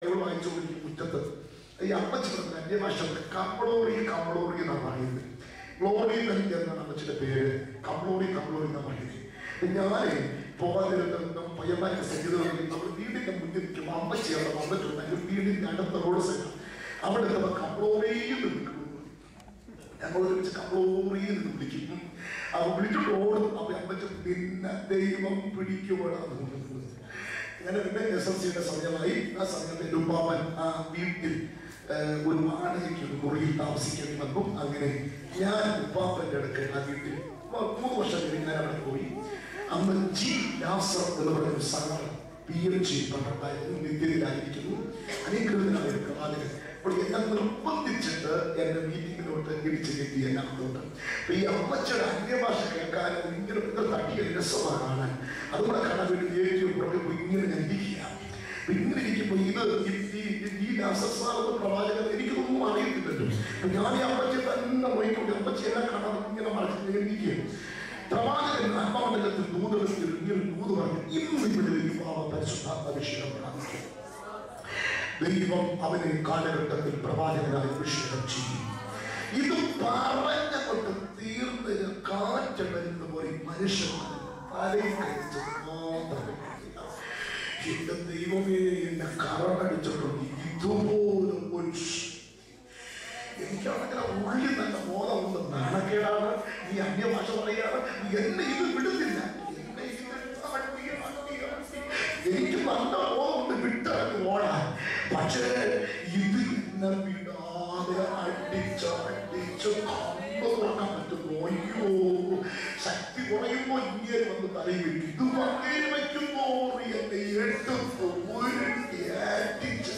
Bible വായിച്ചുകൊണ്ടിരിക്കും മുറ്റത്ത് ഈ അമ്മച്ചി പറഞ്ഞ അന്യഭാഷ കമ്പളോറി കമ്പളോറി എന്നാണ് പറയുന്നത് ഗ്ലോറി നല്ലി എന്നാണ് അമ്മച്ചിയുടെ പേര് കമ്പളോറി കമ്പളോറി എന്നാണ് പറയുന്നത് അപ്പൊ ഞാനേ പോകാതിരുന്ന പയ്യന്മാരുടെ സഹിതം നമ്മൾ വീടിന്റെ മുന്നിൽ നിൽക്കുമ്പോൾ അമ്മച്ചി അവിടെ വന്നിട്ടുണ്ടെങ്കിൽ വീടിന്റെ അടുത്ത റോഡ് സൈഡ് അവിടെ നമ്മൾ കമ്പളോറിയിൽ നിൽക്കുന്നു ഞങ്ങൾ ഒരുമിച്ച് കമ്പളോറിയിൽ നിന്ന് വിളിക്കും അപ്പൊ വിളിച്ചിട്ട് ഓടും അപ്പൊ അമ്മച്ച പിന്നെ ദൈവം പിടിക്കുമ്പോഴാണ് അങ്ങനെ പിന്നെ എസ് എൽ സിയുടെ സമയമായി ആ സമയത്ത് എൻ്റെ ഉപ്പാപ്പൻ ആ വീട്ടിൽ ഏഹ്, ഒരു വാടകയ്ക്ക് ഒരു മുറിയിൽ താമസിക്കേണ്ടി വന്നു അങ്ങനെ ഞാൻ ഉപ്പാപ്പൻ്റെ അടുക്ക് ആ വീട്ടിൽ മൂ- മൂന്ന് വർഷം കഴിഞ്ഞ് ഞാൻ അവിടെ പോയി അന്ന് ജി നാസർ എന്ന് പറയുന്ന ഒരു സംഘം പി എം ജി പണ്ടുണ്ടായിരുന്നു നിത്യയിലായിരിക്കുന്നു അനുഗ്രഹനായ ഒരു പ്രവാചകൻ അപ്പോൾ എന്നെ നിർബന്ധിച്ചിട്ട് എന്റെ മീറ്റിങ്ങിലോട്ട് ഇടിച്ചു കെട്ടി എന്നെ അങ്ങോട്ട് അപ്പൊ ഈ അമ്മച്ചയുടെ അന്യഭാഷ കേൾക്കാനും ഇങ്ങനെ ഇങ്ങനെ തട്ടിയ രസമാണ് കാണാൻ അതുകൂടെ കാണാൻ വേണ്ടി ഏറ്റവും പുറകെ ഇങ്ങനെ ഞാൻ ഇരിക്കുക അപ്പൊ ഇങ്ങനെ ഇരിക്കുമ്പോൾ ഇത് ഈ- ഈ- ഈ- ഈ നാസസ്വാഗത പ്രവാചകൻ എനിക്കൊന്നും അറിയത്തില്ലല്ലോ അപ്പൊ ഞാൻ ഈ അമ്മച്ചെ തന്നെ നോക്കിക്കൊണ്ട് അമ്മച്ചി എല്ലാം കാണാൻ ഇങ്ങനെ മറച്ചിട്ട് ഇരിക്കുകയും പ്രവാചകൻ ആത്മാമണ്ഡലത്തിൽ ദൂതത്തിൽ ഇങ്ങനെ ദൂത് പറഞ്ഞു ഇന്ന് ഇവിടെ യുവാവ പരിശുദ്ധാത്മാഭിഷേകം പ്രാപിക്കും ദൈവം അവനെ കാലഘട്ടത്തിൽ പ്രവാചകനായി അഭിഷേകം ചെയ്യും ഇത് പറഞ്ഞങ്ങോട്ട് തീർന്നതിന് കാറ്റ് വരുന്ന പോലെ മനുഷ്യൻ തലയിൽ കഴിച്ചത് മാത്രമേ കിട്ടില്ല. എന്റെ ദൈവമേ എന്നെ കറടടിച്ചിട്ടുണ്ട് ഇതുപോലും ഒരു ഷ്- എനിക്കാണെങ്കിൽ ആ ഉള്ളിൽ നല്ല ബോധമുണ്ട് നാണക്കേടാണ് നീ അന്യഭാഷ പറയാണ് എന്നെ ഇത് വിടുന്നില്ല എന്നെ ഇത് അടി, അടി, അടി. എനിക്ക് നല്ല ബോധമുണ്ട് വിട്ടിറങ്ങി ഓടാൻ പക്ഷേ ഇത് എന്നെ വിടാതെ അടിച്ച് അടിച്ച് കമ്പ് തുറക്കാൻ പറ്റുന്നു അയ്യോ ശക്തി കുറയുമ്പോ ഇങ്ങനെ വന്ന് തലയിൽ വെക്കും ഇത് വന്നേ വയ്ക്കുമ്പോ എന്നെ എടുത്ത് ഉരുട്ടി അടിച്ച്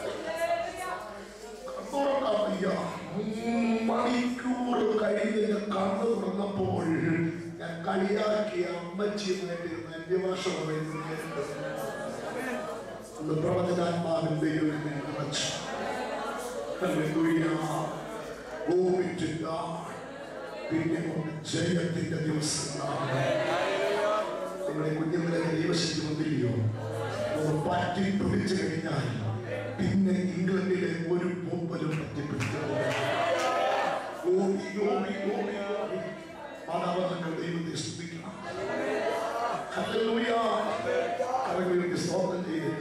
തുറക്കാൻ വയ്യ മണിക്കൂർ കഴിഞ്ഞ് ഞാൻ കണ്ണു തുറന്നപ്പോൾ ഞാൻ കളിയാക്കിയ അമ്മച്ചിയുമായിട്ടിരുന്ന എന്റെ ഭാഷ പറയുന്നത് ഒന്ന് പ്രവചനാത്മാവിന്റെ ദൈവമേ നിറച്ചു Hallelujah. Glory to God. പിന്നെ കൊണ്ട് ജയത്തിന്റെ ദിവസങ്ങളാണ് നിങ്ങളുടെ കുഞ്ഞുങ്ങളെ ദൈവശക്തി വന്നില്ലയോ ഒന്ന് പറ്റി പിടിച്ചു കഴിഞ്ഞാൽ പിന്നെ ഇംഗ്ലണ്ടിലെ ഒരു പൂമ്പലും പറ്റിപ്പിടിക്കുന്നു ഗോപി ഗോപി ഗോപി ഗോപി മാതാപിതാക്കൾ ദൈവത്തെ സ്തുതിക്കണം ഹല്ലേലൂയ കരങ്ങളിൽ സ്തോത്രം ചെയ്ത്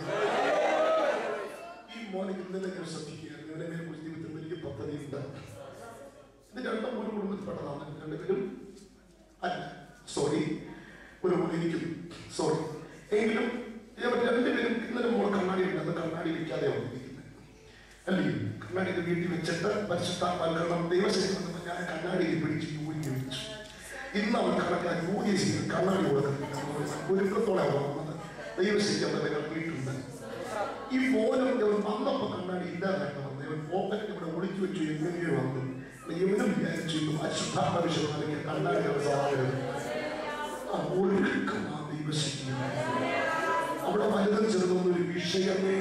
ഈ മോനെ ഇന്നലെ ഞാൻ ശ്രദ്ധിക്കുകയാണ് ഇവനെ മേൽ കുറിച്ച് ജീവിതത്തിൽ വലിയ പദ്ധതിയുണ്ട് ഇത് രണ്ടും ഒരു കുടുംബത്തിൽപ്പെട്ടതാണ് രണ്ടുപേരും അല്ല സോറി ഒരു എനിക്കും സോറി എങ്കിലും ഇവർ രണ്ടുപേരും ഇന്നലെ മോൾ കണ്ണാടി ഉണ്ടെന്ന് കണ്ണാടി വെക്കാതെ വന്നിരിക്കുന്നത് അല്ലേ കണ്ണാടി വീട്ടിൽ വെച്ചിട്ട് പരിശുദ്ധാത്മാൽക്കണം ദൈവശക്തി വന്നപ്പോൾ ഞാൻ കണ്ണാടിയിൽ പിടിച്ച് യൂരി വെച്ചു ഇന്ന് അവൻ കണക്കാൻ യൂരി ചെയ്ത് കണ്ണാടി കൊടുക്കുന്നില്ല ഒരുക്കത്തോടെ വന്നത് ദൈവശക്തി അവരുടെ ഇറങ്ങിയിട്ടുണ്ട് ഈ മോനും ഇവൻ വന്നപ്പോ കണ്ണാടി ഇല്ലാതായിട്ട് വന്നു ഇവൻ പോക്കറ്റ് ഇവിടെ ഒളിച്ചു വെച്ചു എങ്ങനെയോ വന്നു ഇവനും വിചാരിച്ചു അശുദ്ധാത്മവിഷയം അല്ലെങ്കിൽ കണ്ണാടി അവസാനം ആ ഒഴുക്കം ആ ദൈവശക്തി അവിടെ വലുതും ചെറുതൊന്നും ഒരു വിഷയമേ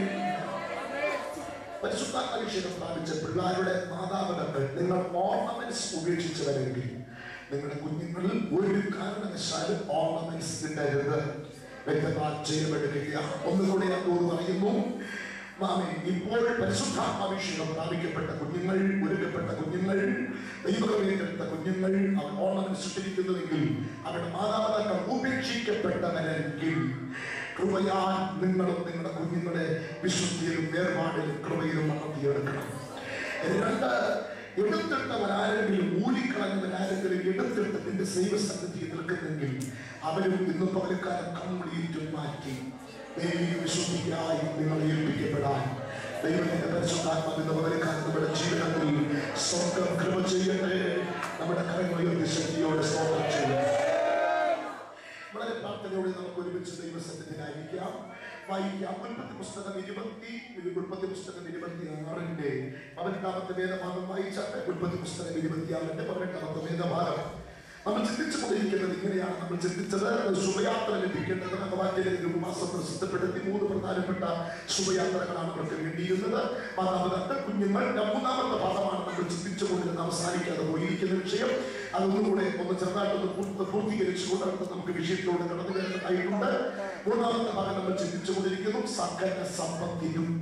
പരിശുദ്ധാത്മവിഷയം പ്രാപിച്ച പിള്ളേരുടെ മാതാപിതാക്കൾ നിങ്ങൾ ഓർണമെന്റ്സ് ഉപേക്ഷിച്ചവരെങ്കിൽ നിങ്ങളുടെ കുഞ്ഞുങ്ങളിൽ ഒരു കാരണവശാലും ഓർണമെന്റ്സ് ഇടരുത് വ്യക്തതാ ചെയ്യപ്പെടുകയില്ല ഒന്നുകൂടി ഞാൻ തോന്നു പറയുന്നു മാമി ഇപ്പോൾ പരിശുദ്ധാത്മാഭിഷേകം പ്രാപിക്കപ്പെട്ട കുഞ്ഞുങ്ങൾ ഒരുക്കപ്പെട്ട കുഞ്ഞുങ്ങൾ ദൈവകമേറ്റെടുത്ത കുഞ്ഞുങ്ങൾ അവർ ഓർണമെന്റ്സ് ഇട്ടിരിക്കുന്നുവെങ്കിൽ അവരുടെ മാതാപിതാക്കൾ ഉപേക്ഷിക്കപ്പെട്ടവരെങ്കിൽ കൃപയാൽ നിങ്ങളും നിങ്ങളുടെ കുഞ്ഞുങ്ങളെ വിശുദ്ധിയിലും വേർപാടിലും കൃപയിലും നടത്തിയെടുക്കണം രണ്ട് എടുത്തിട്ടവരാരെങ്കിലും ഊരിക്കളഞ്ഞവരാരെങ്കിലും എടുത്തിട്ട് നിന്റെ സൈവസന്നിധിയിൽ നിൽക്കുന്നെങ്കിൽ അവരും ഇന്ന് പകരക്കാലം കംപ്ലീറ്റ് മാറ്റി ദൈവിക വിശുദ്ധിക്കായി നിങ്ങളെ ഏൽപ്പിക്കപ്പെടാൻ ദൈവത്തിന്റെ പരിശുദ്ധാത്മാവ് ഇന്ന് പകരക്കാലം നമ്മുടെ ജീവിതത്തിൽ സ്വന്തം കൃപ ചെയ്യട്ടെ നമ്മുടെ കരങ്ങളിൽ ശക്തിയോടെ സ്തോത്രം ചെയ്യട്ടെ വളരെ പ്രാർത്ഥനയോടെ നമുക്ക് ഒരുമിച്ച് ദൈവസന്നിധിയിലായിരിക്കാം വായിക്കാം ഉൽപ്പത്തി പുസ്തകം ഇരുപത്തി ഉൽപ്പത്തി പുസ്തകം ഇരുപത്തി ആറിന്റെ പതിനെട്ടാമത്തെ വേദഭാഗം വായിച്ചാട്ടെ ഉൽപ്പത്തി പുസ്തകം ഇരുപത്തിയാറിന്റെ പതിനെട്ടാമത്തെ വേദഭാഗം നമ്മൾ ചിന്തിച്ചു കൊണ്ടിരിക്കുന്നത് ഇങ്ങനെയാണ് നമ്മൾ ചിന്തിച്ചത് ശുഭയാത്ര ലഭിക്കേണ്ടത് ഭഗവാന്റെ ഒരു മാസം പ്രസിദ്ധപ്പെടുത്തി മൂന്ന് പ്രധാനപ്പെട്ട ശുഭയാത്രകളാണ് അവർക്ക് വേണ്ടിയിരുന്നത് മാതാപിതാക്കൾ കുഞ്ഞുങ്ങൾ മൂന്നാമത്തെ പാഠമാണ് നമ്മൾ ചിന്തിച്ചുകൊണ്ടിരുന്ന അവസാനിക്കാതെ പോയിരിക്കുന്ന വിഷയം അതൊന്നുകൂടെ ഒന്ന് ചെറുതായിട്ടൊന്ന് പൂർത്തി- പൂർത്തീകരിച്ചുകൊണ്ട് അടുത്ത നമുക്ക് വിഷയത്തിലൂടെ കടന്നു കയറാനായിട്ടുണ്ട് മൂന്നാമത്തെ ഭാഗം നമ്മൾ ചിന്തിച്ചുകൊണ്ടിരിക്കുന്നു സകല സമ്പത്തിനും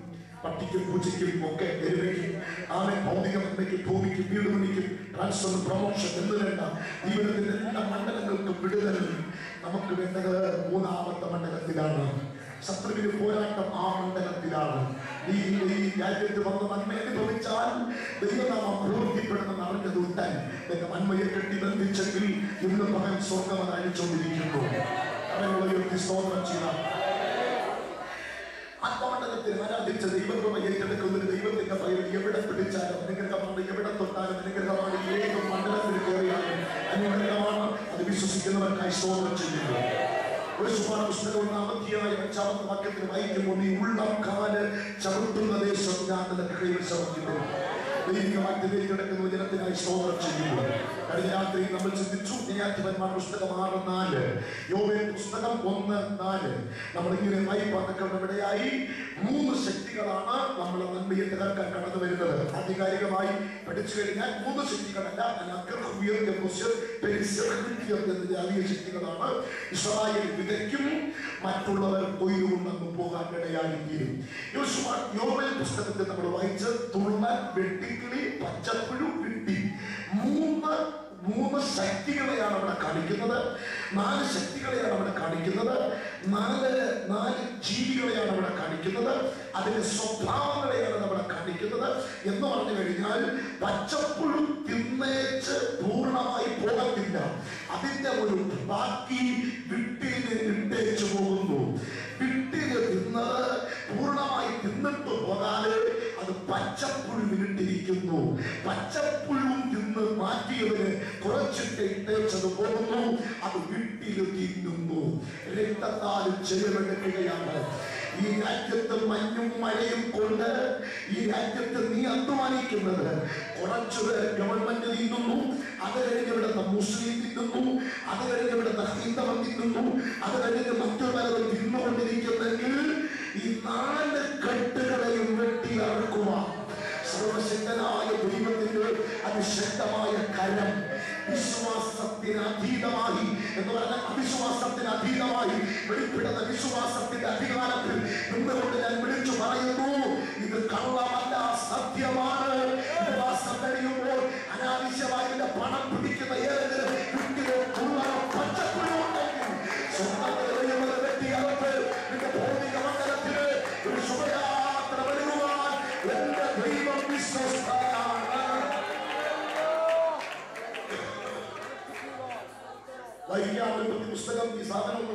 പട്ടിക്കും പൂച്ചയ്ക്കും ഒക്കെ എരുവയ്ക്കും ആമേ ഭൗതിക നന്മയ്ക്കും ഭൂമിക്കും വീട് പണിക്കും ട്രാൻസ്ഫർ പ്രൊമോഷൻ എന്ന് വേണ്ട ജീവിതത്തിന്റെ എല്ലാ മണ്ഡലങ്ങൾക്കും വിടുതൽ നമുക്ക് വേണ്ടത് മൂന്നാമത്തെ മണ്ഡലത്തിലാണ് ശത്രുവിന് പോരാട്ടം ആ മണ്ഡലത്തിലാണ് നീ ഈ രാജ്യത്ത് വന്ന് നന്മ അനുഭവിച്ചാൽ ദൈവനാമം പ്രവർത്തിപ്പെടുമെന്ന് അറിഞ്ഞത് ഉണ്ടൻ എന്റെ നന്മയെ കെട്ടി ബന്ധിച്ചെങ്കിൽ ഇന്ന് പകൽ സ്വർഗം അത് അഴിച്ചുകൊണ്ടിരിക്കുന്നു അവനുള്ള ഒരു സ്തോത്രം ചെയ്യാം ആത്മമണ്ഡലത്തിൽ ആരാധിച്ച ദൈവകൃപ ഏറ്റെടുക്കുന്ന ഒരു ദൈവത്തിന്റെ പകരം എവിടെ പിടിച്ചാലും അനുഗ്രഹമാണ് എവിടെ തൊട്ടാലും അനുഗ്രഹമാണ് ഏത് മണ്ഡലത്തിൽ കയറിയാലും അനുഗ്രഹമാണ് അത് വിശ്വസിക്കുന്നവർക്കായി സ്തോത്രം ചെയ്യുന്നു ഒരു സുമാന പുസ്തകം നാമധ്യായ അഞ്ചാമത്തെ വാക്യത്തിൽ വായിക്കുമ്പോൾ നീ ഉള്ളം കാല് ചവിട്ടുന്ന ദേശം ഞാൻ നിനക്ക് കൈവശമാക്കിയിട്ട് ദൈവികവാക്യത്തിൽ കിടക്കുന്ന ജനത്തിനായി സ്തോത്രം ചെയ്യുന്നു കഴിഞ്ഞ രാത്രി നമ്മൾ ചിന്തിച്ചു ന്യായാധിപന്മാർ പുസ്തകം ആറ് നാല് യോവേൽ പുസ്തകം ഒന്ന് നാല് നമ്മൾ ഇങ്ങനെ വായിപ്പാന്നൊക്കെ ഇവിടെയായി മൂന്ന് ശക്തികളാണ് നമ്മളെ നന്മയെ തകർക്കാൻ കടന്നു വരുന്നത് ആധികാരികമായി പഠിച്ചു കഴിഞ്ഞാൽ മൂന്ന് ശക്തികളല്ല അനഗ്രഹ്യം എന്ന ജാതീയ ശക്തികളാണ് ഇസ്രായേൽ വിതയ്ക്കും മറ്റുള്ളവർ കൊയ്തുകൊണ്ടങ്ങ് പോകാൻ ഇടയായിത്തീരും യോശുവ യോവേൽ പുസ്തകത്തിൽ നമ്മൾ വായിച്ച് തുള്ളൻ വെട്ടിക്കിളി പച്ചപ്പുഴു വിട്ടി മൂന്ന് മൂന്ന് ശക്തികളെയാണ് അവിടെ കാണിക്കുന്നത് നാല് ശക്തികളെയാണ് അവിടെ കാണിക്കുന്നത് നാല് നാല് ജീവികളെയാണ് അവിടെ കാണിക്കുന്നത് അതിന്റെ സ്വഭാവങ്ങളെയാണ് അവിടെ കാണിക്കുന്നത് എന്ന് പറഞ്ഞു കഴിഞ്ഞാൽ പച്ചപ്പുഴു തിന്നേച്ച് പൂർണ്ണമായി പോകത്തില്ല അതിന്റെ ഒരു ബാക്കി വിട്ടിന് ഇട്ടേച്ചു പോകുന്നു വിട്ടിന് തിന്നത് പൂർണ്ണമായി തിന്നിട്ട് പോകാതെ അത് പച്ചപ്പുഴുവിനിട്ടിരിക്കുന്നു പച്ചപ്പുഴുവും തിന്ന് മാറ്റിയതിന് കുറച്ചിട്ട് ഇട്ടേച്ചത് പോകുന്നു അത് വിട്ടില് തിന്നുന്നു രക്തത്താലും ചെലവെടുക്കുകയാണ് ഈ രാജ്യത്ത് മഞ്ഞും മഴയും കൊണ്ട് ഈ രാജ്യത്ത് നീ അധ്വാനിക്കുന്നത് കുറച്ച് ഗവൺമെന്റ് തിന്നുന്നു അത് കഴിഞ്ഞ് ഇവിടുത്തെ മുസ്ലിം തിന്നുന്നു അത് കഴിഞ്ഞ് ഇവിടുത്തെ ഹൈന്ദവം തിന്നുന്നു അത് കഴിഞ്ഞ് മറ്റു പലതും തിന്നുകൊണ്ടിരിക്കുന്നെങ്കിൽ ഈ നാല് കെട്ടുകളെയും വെട്ടി അറുക്കുക സർവശക്തനായ ദൈവത്തിന്റെ അതിശക്തമായ കരം വിശ്വാസത്തിന് അതീതമായി എന്ന് പറഞ്ഞാൽ അവിശ്വാസത്തിന് അതീതമായി വെളിപ്പെടുന്ന വിശ്വാസത്തിന്റെ അധികാരത്തിൽ നിന്നുകൊണ്ട് ഞാൻ വിളിച്ചു പറയുന്നു ഇത് കള്ളമല്ല സത്യമാണ് ഉപവാസം കഴിയുമ്പോൾ അനാവശ്യമായി ഇതിന്റെ പണം പിടിക്കുന്ന ഏതെങ്കിലും വീട്ടിലെ തുള്ളറ പച്ചപ്പുഴുണ്ടെങ്കിൽ സ്വന്തം ദൈവങ്ങളെ വെട്ടിയകത്ത് നിന്റെ ഭൗതിക മണ്ഡലത്തില് ഒരു ശുഭയാത്ര വരുവാൻ എന്റെ ദൈവം വിശ്വസ്തനാണ് വൈകാവുന്ന പുസ്തകം ഈ സാധനം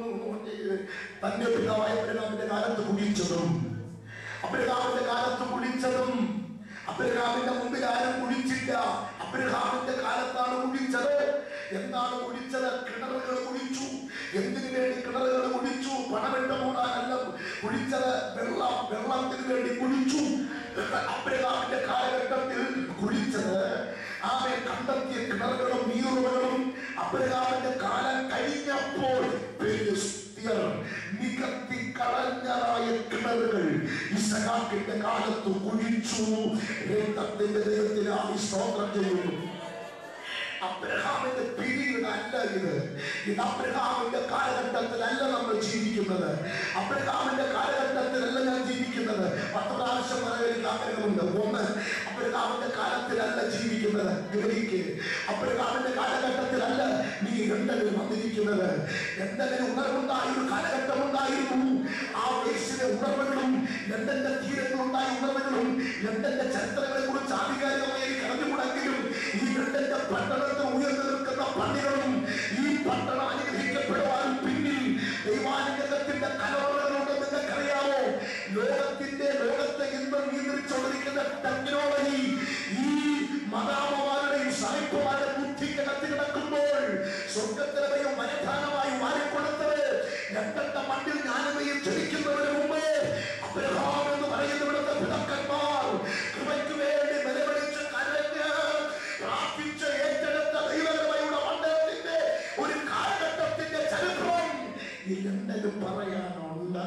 തന്റെ പിതാവായ അബ്രഹാമിന്റെ കാലത്ത് കുടിച്ചതും അബ്രഹാമിന്റെ കാലത്ത് കുടിച്ചതും അബ്രഹാമിന്റെ മുമ്പിൽ ആരും കുടിച്ചില്ല അബ്രഹാമിന്റെ കാലത്താണ് കുടിച്ചത് എന്താണ് കുടിച്ചത് കിണറുകൾ കുടിച്ചു എന്തിനു വേണ്ടി കിണറുകൾ കുടിച്ചു പണമിട്ട് മൂടാനല്ല കുടിച്ചത് വെള്ളം വെള്ളത്തിന് വേണ്ടി കുടിച്ചു അബ്രഹാമിന്റെ കാലഘട്ടത്തിൽ കുടിച്ചത് ആമെ കണ്ടെത്തിയ കിണറുകളും നീറുകളും അബ്രഹാമിന്റെ കാലം കഴിഞ്ഞപ്പോൾ ഫെലിസ്ത്യർ നികത്തി കളഞ്ഞതായ കിണറുകൾ ഇസഹാക്കിന്റെ കാലത്ത് കുഴിച്ചു രക്തത്തിന്റെ ദൈവത്തിനായി സ്തോത്രം ചെയ്യുന്നു അബ്രഹാമിന്റെ പീരീഡ് അല്ല ഇത് ഇത് അബ്രഹാമിന്റെ കാലഘട്ടത്തിലല്ല നമ്മൾ ജീവിക്കുന്നത് അബ്രഹാമിന്റെ കാലഘട്ടത്തിലല്ല ഞാൻ ജീവിക്കുന്നത് പത്ത് പ്രാവശ്യം പറയാൻ എനിക്ക് ആഗ്രഹമുണ്ട് ഒന്ന് അബ്രഹാമിന്റെ കാലത്തിലല്ല ജീവിക്കുന്നത് ഗ്രഹിക്ക് അബ്രഹാമിന്റെ കാലഘട്ടത്തിലല്ല നീ ലണ്ടനിൽ വന്നിരിക്കുന്നത് ലണ്ടനിൽ ഉണർവുണ്ടായ ഒരു കാലഘട്ടം ഉണ്ടായിരുന്നു ആ വേശ്യയുടെ ഉണർവുകളും ലണ്ടന്റെ തീരങ്ങളുണ്ടായ ഉണർവുകളും ലണ്ടന്റെ ചരിത്രങ്ങളെ കുറിച്ച് ആധികാരികമായി എനിക്ക് അറിഞ്ഞുകൂടെങ്കിലും ഈ ലണ്ടന്റെ പട്ടണത്തിൽ ഉയർന്നു നിൽക്കുന്ന പള്ളികളും ഈ പട്ടണം അനുഗ്രഹിക്കപ്പെടുവാൻ പിന്നിൽ ദൈവാനുഗ്രഹത്തിന്റെ കലവറകളുണ്ടെന്ന് നിങ്ങൾക്കറിയാമോ ലോകത്തിന്റെ ലോകത്തെ ഇന്ന് നിയന്ത്രിച്ചുകൊണ്ടിരിക്കുന്ന ടെക്നോളജി ഈ മതാമമാരുടെയും സായിപ്പുമാരുടെ ബുദ്ധിക്കകത്ത് കിടക്കുമ്പോൾ സ്വർഗത്തിലെയും വനധാനമായി മാറിക്കൊടുത്തത് രണ്ടത്തെ മണ്ണിൽ ഞാനവയും ചലിക്കുന്നതിന് മുമ്പ് അബ്രഹാം എന്ന് പറയുന്ന ഇവിടുത്തെ പിതാക്കന്മാർ കൃപയ്ക്ക് വേണ്ടി നിലവിളിച്ച് കരഞ്ഞ് പ്രാർത്ഥിച്ച് ഏറ്റെടുത്ത ദൈവകൃപയുടെ മണ്ഡലത്തിന്റെ ഒരു കാലഘട്ടത്തിന്റെ ചരിത്രം ഈ ലണ്ടന് പറയാനുണ്ട്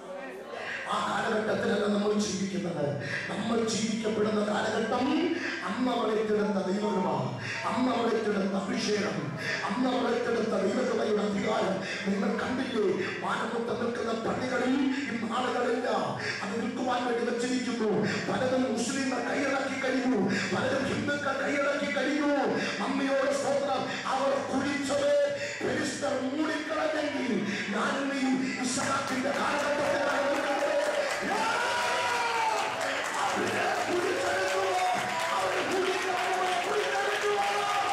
ആ കാലഘട്ടത്തിലല്ല നമ്മൾ ജീവിക്കുന്നത് നമ്മൾ ജീവിക്കപ്പെടുന്ന കാലഘട്ടം അന്ന് അവളെടുത്ത ദൈവകൃപ അന്ന് അവളെടുത്ത അഭിഷേകം അന്ന് അവളെടുത്ത ദൈവകൃപയുടെ അധികാരം പ്രകാരം നിങ്ങൾ കണ്ടില്ലേ മാനമുട്ട നിൽക്കുന്ന പള്ളികളിൽ ഇന്ന് ആളുകളില്ല അത് നിൽക്കുവാൻ വേണ്ടി വെച്ചിരിക്കുന്നു പലതും മുസ്ലിങ്ങൾ കൈയടക്കി കഴിഞ്ഞു പലരും ഹിന്ദുക്കൾ കൈയടക്കി കഴിഞ്ഞു അമ്മയോട് സ്തോത്രം അവർ കുഴിച്ചത് ഫെലിസ്തർ മൂടിക്കളഞ്ഞെങ്കിൽ ഞാനും നീ ഇസ്ഹാക്കിന്റെ കാലഘട്ടത്തിലാണ് അവരെ കുഴിച്ചെടുക്കുവോ അവരെ കുഴിക്കാമോ കുഴിച്ചെടുക്കുവോ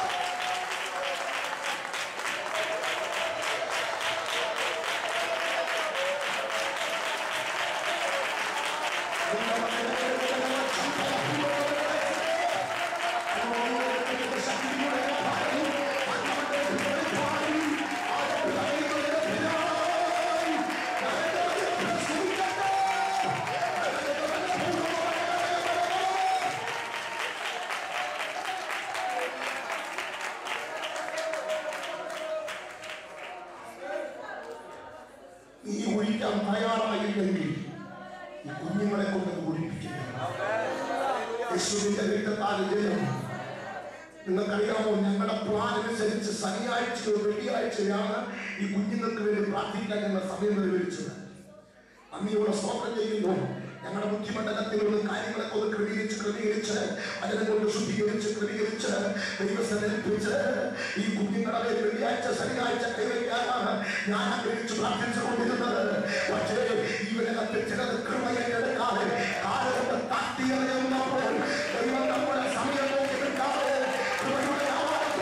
നീ ഒഴിക്കാൻ തയ്യാറായില്ലെങ്കിൽ ഈ കുഞ്ഞുങ്ങളെ കൊണ്ട് ഒഴിപ്പിക്കുക യേശുവിന്റെ വീട്ടത്താല് ജനം നിങ്ങൾക്കറിയാമോ ഞങ്ങളുടെ പ്ലാൻ അനുസരിച്ച് ശനിയാഴ്ചയോ വെള്ളിയാഴ്ചയാണ് ഈ കുഞ്ഞുങ്ങൾക്ക് വേണ്ടി പ്രാർത്ഥിക്കാൻ ഞങ്ങൾ സമയം നിർവഹിച്ചത് അമ്മയോട് സ്തോത്രം ചെയ്യുന്നു ഞങ്ങളുടെ ബുദ്ധിമണ്ഡലത്തിൽ നിന്ന് കാര്യങ്ങളൊക്കെ ഒന്ന് ക്രമീകരിച്ച് ക്രമീകരിച്ച് അതിനെ കൊണ്ട് ശുദ്ധീകരിച്ച് ക്രമീകരിച്ച് ദൈവസ്ഥനെ ഏൽപ്പിച്ച് ഈ കുഞ്ഞുങ്ങളെ വെള്ളിയാഴ്ച ശനിയാഴ്ച കൈവയ്ക്കാനാണ് ഞാൻ ആഗ്രഹിച്ച് പ്രാർത്ഥിച്ചുകൊണ്ടിരുന്നത് പക്ഷേ ഇവരകത്ത് ചിലത് കൃപയെടുക്കാതെ കാലഘട്ടം താത്തിയറിയുന്നപ്പോൾ ദൈവം നമ്മുടെ സമയം നോക്കി നിൽക്കാതെ കൃപയുടെ ആവാഹനം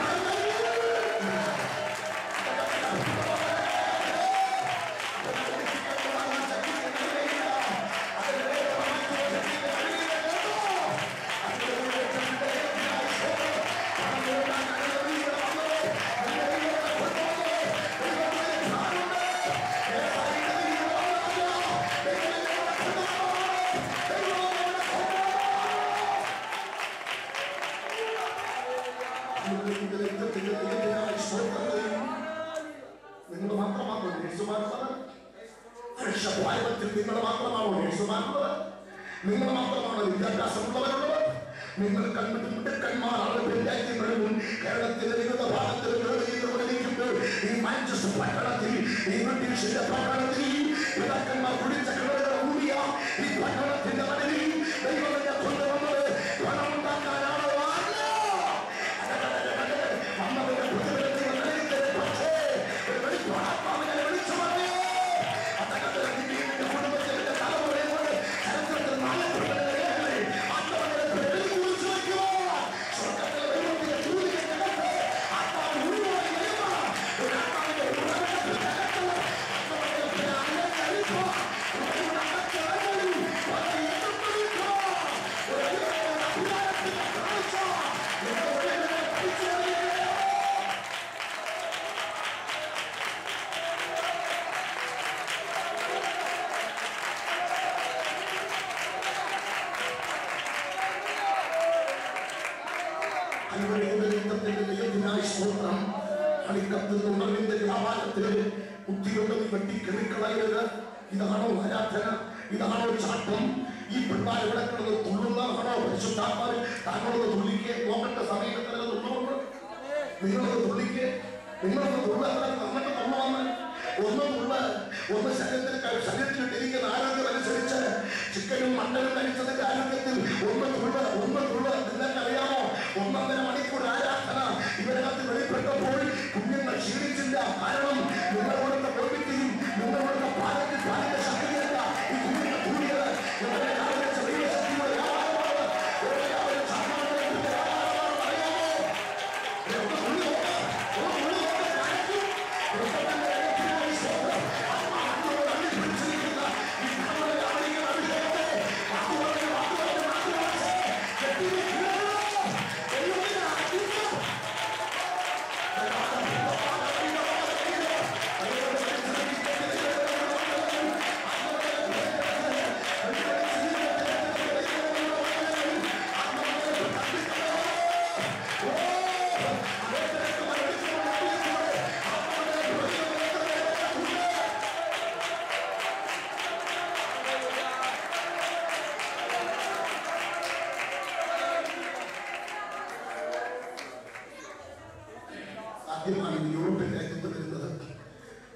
നിങ്ങൾ മാത്രമാണോ നേഴ്സുമാരുള്ളത് രക്ഷഭാരതത്തിൽ നിങ്ങൾ മാത്രമാണോ നേഴ്സുമാരുള്ളത് നിങ്ങൾ മാത്രമാണോ വിദ്യാഭ്യാസമുള്ളവരുള്ളത് നിങ്ങൾ കണ്ടിട്ട് മിടുക്കന്മാരാണ് പഞ്ചായത്തുകളിലും കേരളത്തിലെ വിവിധ ഭാഗത്തിൽ ജോലി ചെയ്തുകൊണ്ടിരിക്കുമ്പോൾ ഈ മാഞ്ചസ്റ്റർ പട്ടണത്തിൽ ഈ ബ്രിട്ടീഷിന്റെ പട്ടണത്തിൽ പിതാക്കന്മാർ കുടിച്ച കിണറുകൾ ഊടിയ ഈ പട്ടണത്തിന്റെ നടുവിൽ ദൈവം എന്നെ കൊണ്ടുവന്നത് പണമുണ്ടാക്കാനാണോ അല്ല അമ്മയുടെ പുത്രനെ നിലനിൽക്കരുത് പക്ഷേ ഒരു വെളിപ്പാടാത്മാവിനെ വിളിച്ചു പറയൂ അദ്ദേഹത്തിന്റെ നിന്റെ കുടുംബത്തിന്റെ തലമുറയോട് ചരിത്രത്തിൽ നാളെ ആത്മാവിനെ കുറിച്ച് വയ്ക്കുമോ സ്വർഗത്തിലെ ദൈവത്തിന്റെ ദൂതികൾക്കകത്ത് ആത്മാവ് ഉരുവായി വരുമോ ഒരു ആത്മാവിന്റെ ഉറവിടത്തിൽ കകത്ത് ആത്മാവിന്റെ പിന്നാലെ ചലിപ്പോ ഒരു അകത്തളങ്ങളിൽ വളരെ എതിർത്തിരിക്കോ ഒരു ദൈവത്തിന്റെ അധികാരത്തിന്റെ കാഴ്ച നിങ്ങളുടെ ഉള്ളിൽ പഠിച്ചറിയുകയോ അനുഗ്രഹീത രക്തത്തിന്റെ ദൈവത്തിനായി സ്തോത്രം അണിക്കത്തുന്ന മണ്ണിന്റെ വ്യാപാരത്തില് ബുദ്ധിയുണ്ടെന്ന് വെട്ടി കെറിക്കളയരുത് ഇതാണോ ആരാധന ഇതാണോ ചാട്ടം ഈ പിള്ളാർ ഇവിടെ കിടന്ന് തുള്ളുന്നതാണോ പരിശുദ്ധാത്മാവ് താങ്കളൊന്ന് തുള്ളിക്ക് നോക്കേണ്ട സമയത്ത് തുള്ളുകൊണ്ട് നിങ്ങളൊന്ന് തുള്ളിക്ക് നിങ്ങളൊന്ന് തുള്ളാൻ നമ്മൾക്ക് തുള്ളുവന്ന് ഒന്ന് തുള്ള് ഒന്ന് ശരീരത്തിൽ ക- ശരീരത്തിൽ ഇട്ടിരിക്കുന്ന ആരോഗ്യം അനുസരിച്ച് ചിക്കനും മട്ടനും കഴിച്ചതിന്റെ ആരോഗ്യത്തിൽ ഒന്ന് തുള്ള് ഒന്ന് തുള്ള് നിങ്ങൾക്കറിയാമോ ഒന്നൊന്നര മണിക്കൂർ ആരാധന ഇവരകത്ത് വെളിപ്പെട്ടപ്പോൾ കുഞ്ഞുങ്ങൾ ക്ഷീണിച്ചില്ല കാരണം നിങ്ങൾ കൊടുത്ത കോവിറ്റിയും നിങ്ങൾ കൊടുത്ത പാലത്തിൽ പാലിന്റെ ശക്തിയല്ല ഈ കുഞ്ഞുങ്ങൾ കൂടിയത് നിങ്ങളുടെ രാവിലെ ചെറിയ ശക്തിയുടെ വ്യാപാരമാണ് ഇവരുടെ രാവിലെ സാമാന്യത്തിന്റെ വ്യാപാരമാണെന്ന് അറിയാമോ ഒന്ന് തുള്ളി നോക്ക്. ഒന്ന് തുള്ളി നോക്ക്. കാണിക്കൂ. കൃഷ്ണന്റെ രക്തത്തിനായി സ്തോത്രം. ആത്മാവിനോട് അള്ളി പിടിച്ചിരിക്കുന്ന ഈ നമ്മുടെ രാമലിംഗ അഭിഷേകത്തെ വാക്കുകളുടെ വാക്കുകളുടെ വാക്കുകളെ കെട്ടിയിരിക്കുകയാണ്. ദൈവത്തിന്റെ ആത്മാവ്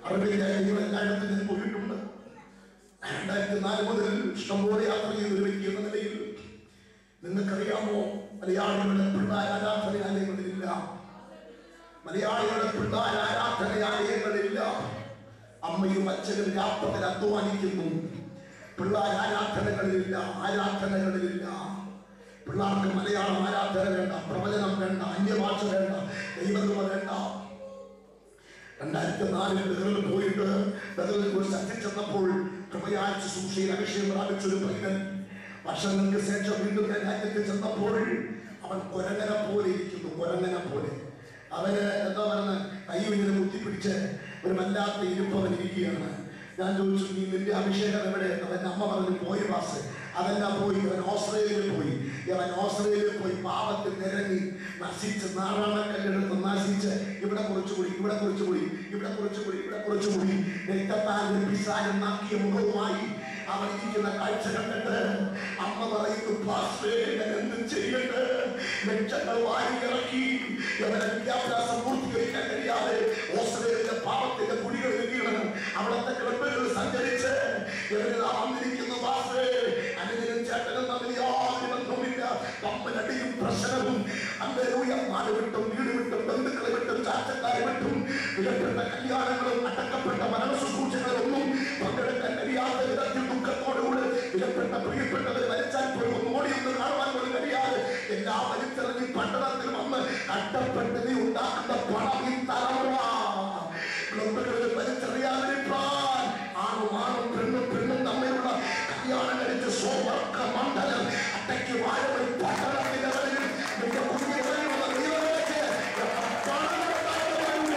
അറിവില്ല നിങ്ങൾ എല്ലായിടത്തും ഞാൻ പോയിട്ടുണ്ട് രണ്ടായിരത്തി നാല് മുതൽ ഇഷ്ടംപോലെ യാത്ര ചെയ്ത ഒരു വ്യക്തി എന്ന നിലയിൽ നിങ്ങൾക്കറിയാമോ മലയാളികളുടെ പിള്ളാർ ആരാധനാലയങ്ങളിലില്ല മലയാളികളുടെ പിള്ളാർ ആരാധനാലയങ്ങളില്ല അമ്മയും അച്ഛനും രാപ്പകൽ അധ്വാനിക്കുന്നു പിള്ളാർ ആരാധനകളിലില്ല ആരാധനകളിലില്ല പിള്ളാർക്ക് മലയാളം ആരാധന വേണ്ട പ്രവചനം വേണ്ട അന്യഭാഷ വേണ്ട ദൈവകൃപ വേണ്ട രണ്ടായിരത്തി നാലിൽ ബഹറിൽ പോയിട്ട് ബഹറിൽ ഒരു സ്ഥലത്തിൽ ചെന്നപ്പോൾ കൃപയാൽ ശുശ്രൂഷയിൽ അഭിഷേകം പ്രാപിച്ചൊരു പൈതൽ വർഷങ്ങൾക്ക് ശേഷം വീണ്ടും ഞാൻ രാജ്യത്ത് ചെന്നപ്പോൾ അവൻ കൊരങ്ങന പോലെ ഇരിക്കുന്നു കൊരങ്ങന പോലെ അവന് എന്താ പറയുന്നത് കൈ ഇങ്ങനെ കുത്തിപ്പിടിച്ച് ഒരു വല്ലാത്ത ഇരുപ്പ് അവൻ ഇരിക്കുകയാണ് ഞാൻ ചോദിച്ചു നീ നിന്റെ അഭിഷേകം എവിടെ അവൻ അമ്മ പറഞ്ഞു പോയി പാസ് അതെല്ലാം പോയി അവൻ ഓസ്ട്രേലിയയിൽ പോയി അവൻ ഓസ്ട്രേലിയയിൽ പോയി പാപത്തിൽ നിരങ്ങി നശിച്ച് നാറാണക്കല്ലെടുത്ത് നശിച്ച് ഇവിടെ കുറച്ചുകൂടി ഇവിടെ കുറച്ചുകൂടി ഇവിടെ കുറച്ചുകൂടി ഇവിടെ കുറച്ചുകൂടി രക്തത്താൽ പിശാചം നാക്കിയ മുഖവുമായി അവൻ ഇരിക്കുന്ന കാഴ്ച കണ്ടിട്ട് അമ്മ പറയുന്നു "പാസ്റ്ററേ, ഞാൻ എന്ത് ചെയ്യട്ടെ ലക്ഷങ്ങൾ വാരി ഇറക്കി അവനെ വിദ്യാഭ്യാസം പൂർത്തീകരിക്കാൻ കഴിയാതെ ഓസ്ട്രേലിയയിലെ പാപത്തിന്റെ കുടികളിൽ വീണു അവിടുത്തെ ക്ലബുകൾ സഞ്ചരിച്ച് ഇവരിതാ വന്നിരിക്കുന്നു പാസ്റ്ററേ അനുദിനം ചേട്ടനും തമ്മിൽ യാതൊരു ബന്ധവുമില്ല തമ്മിലടിയും പ്രശ്നവും അന്തരൂയ നാട് വിട്ടും വീട് വിട്ടും ബന്ധുക്കളെ വിട്ടും ചാച്ചക്കാരെ വിട്ടും വിലപ്പെട്ട കല്യാണങ്ങളും അടക്കപ്പെട്ട മരണ ശുശ്രൂഷകളൊന്നും പങ്കെടുക്കാൻ കഴിയാത്ത വിധത്തിൽ ദുഃഖത്തോടുകൂടി വിലപ്പെട്ട പ്രിയപ്പെട്ടവർ മരിച്ചാൽ പോലും ഒന്ന് ഓടിയൊന്ന് കാണുവാൻ പോലും കഴിയാതെ എല്ലാ വലിച്ചെറിഞ്ഞ് പട്ടണത്തിൽ വന്ന് കഷ്ടപ്പെട്ട് നീ ഉണ്ടാക്കുന്ന പണം ഈ തലമുറ ക്ലബുകളിൽ വലിച്ചെറിയാതിരിക്കാൻ ആണും ആണും പെണ്ണും പെണ്ണും തമ്മിലുള്ള കല്യാണം കഴിച്ച് സ്വവർക്ക മണ്ഡലം അട്ടയ്ക്ക് വാഴവൻ പട്ടണത്തിന്റെ വഴിയിൽ നിന്റെ കുഞ്ഞുങ്ങളിലുള്ള ദൈവമേക്ക് പണം ഉണ്ടാകുന്നില്ല.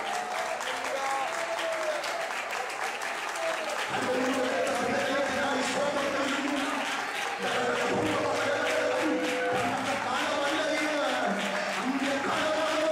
ഹല്ലേലൂയ. സ്തോത്രം ചെയ്യുന്നു. കാലമല്ല ഇത്. അന്ത്യകാലമാണ്.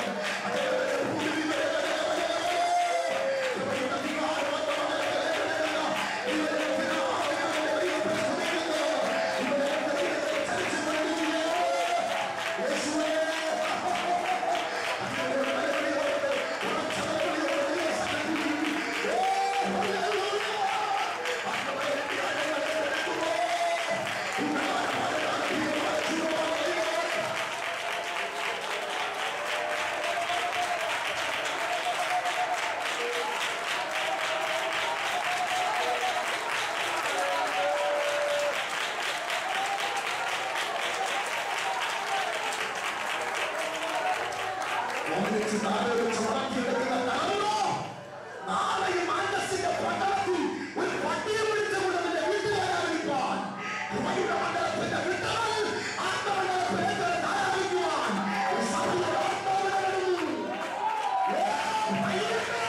ഒന്നിച്ച് നാളെ വെച്ച് വളർത്തിയെടുക്കുന്ന തലമുറ നാളെയും മാനസിക പട്ടണത്തിൽ ഒരു പട്ടിയെ പിടിച്ചുകൊണ്ട് നിന്റെ വീട്ടുകാരായിരിക്കാൻ കൃപയുടെ മണ്ഡലത്തിന്റെ വിട്ടാൽ ആത്മമണ്ഡലത്തിലേക്ക് ആരാധിക്കുവാൻ ഒരു സഭയുടെ ആത്മാവ് വരുന്നു. ഏ, ഭയങ്കര.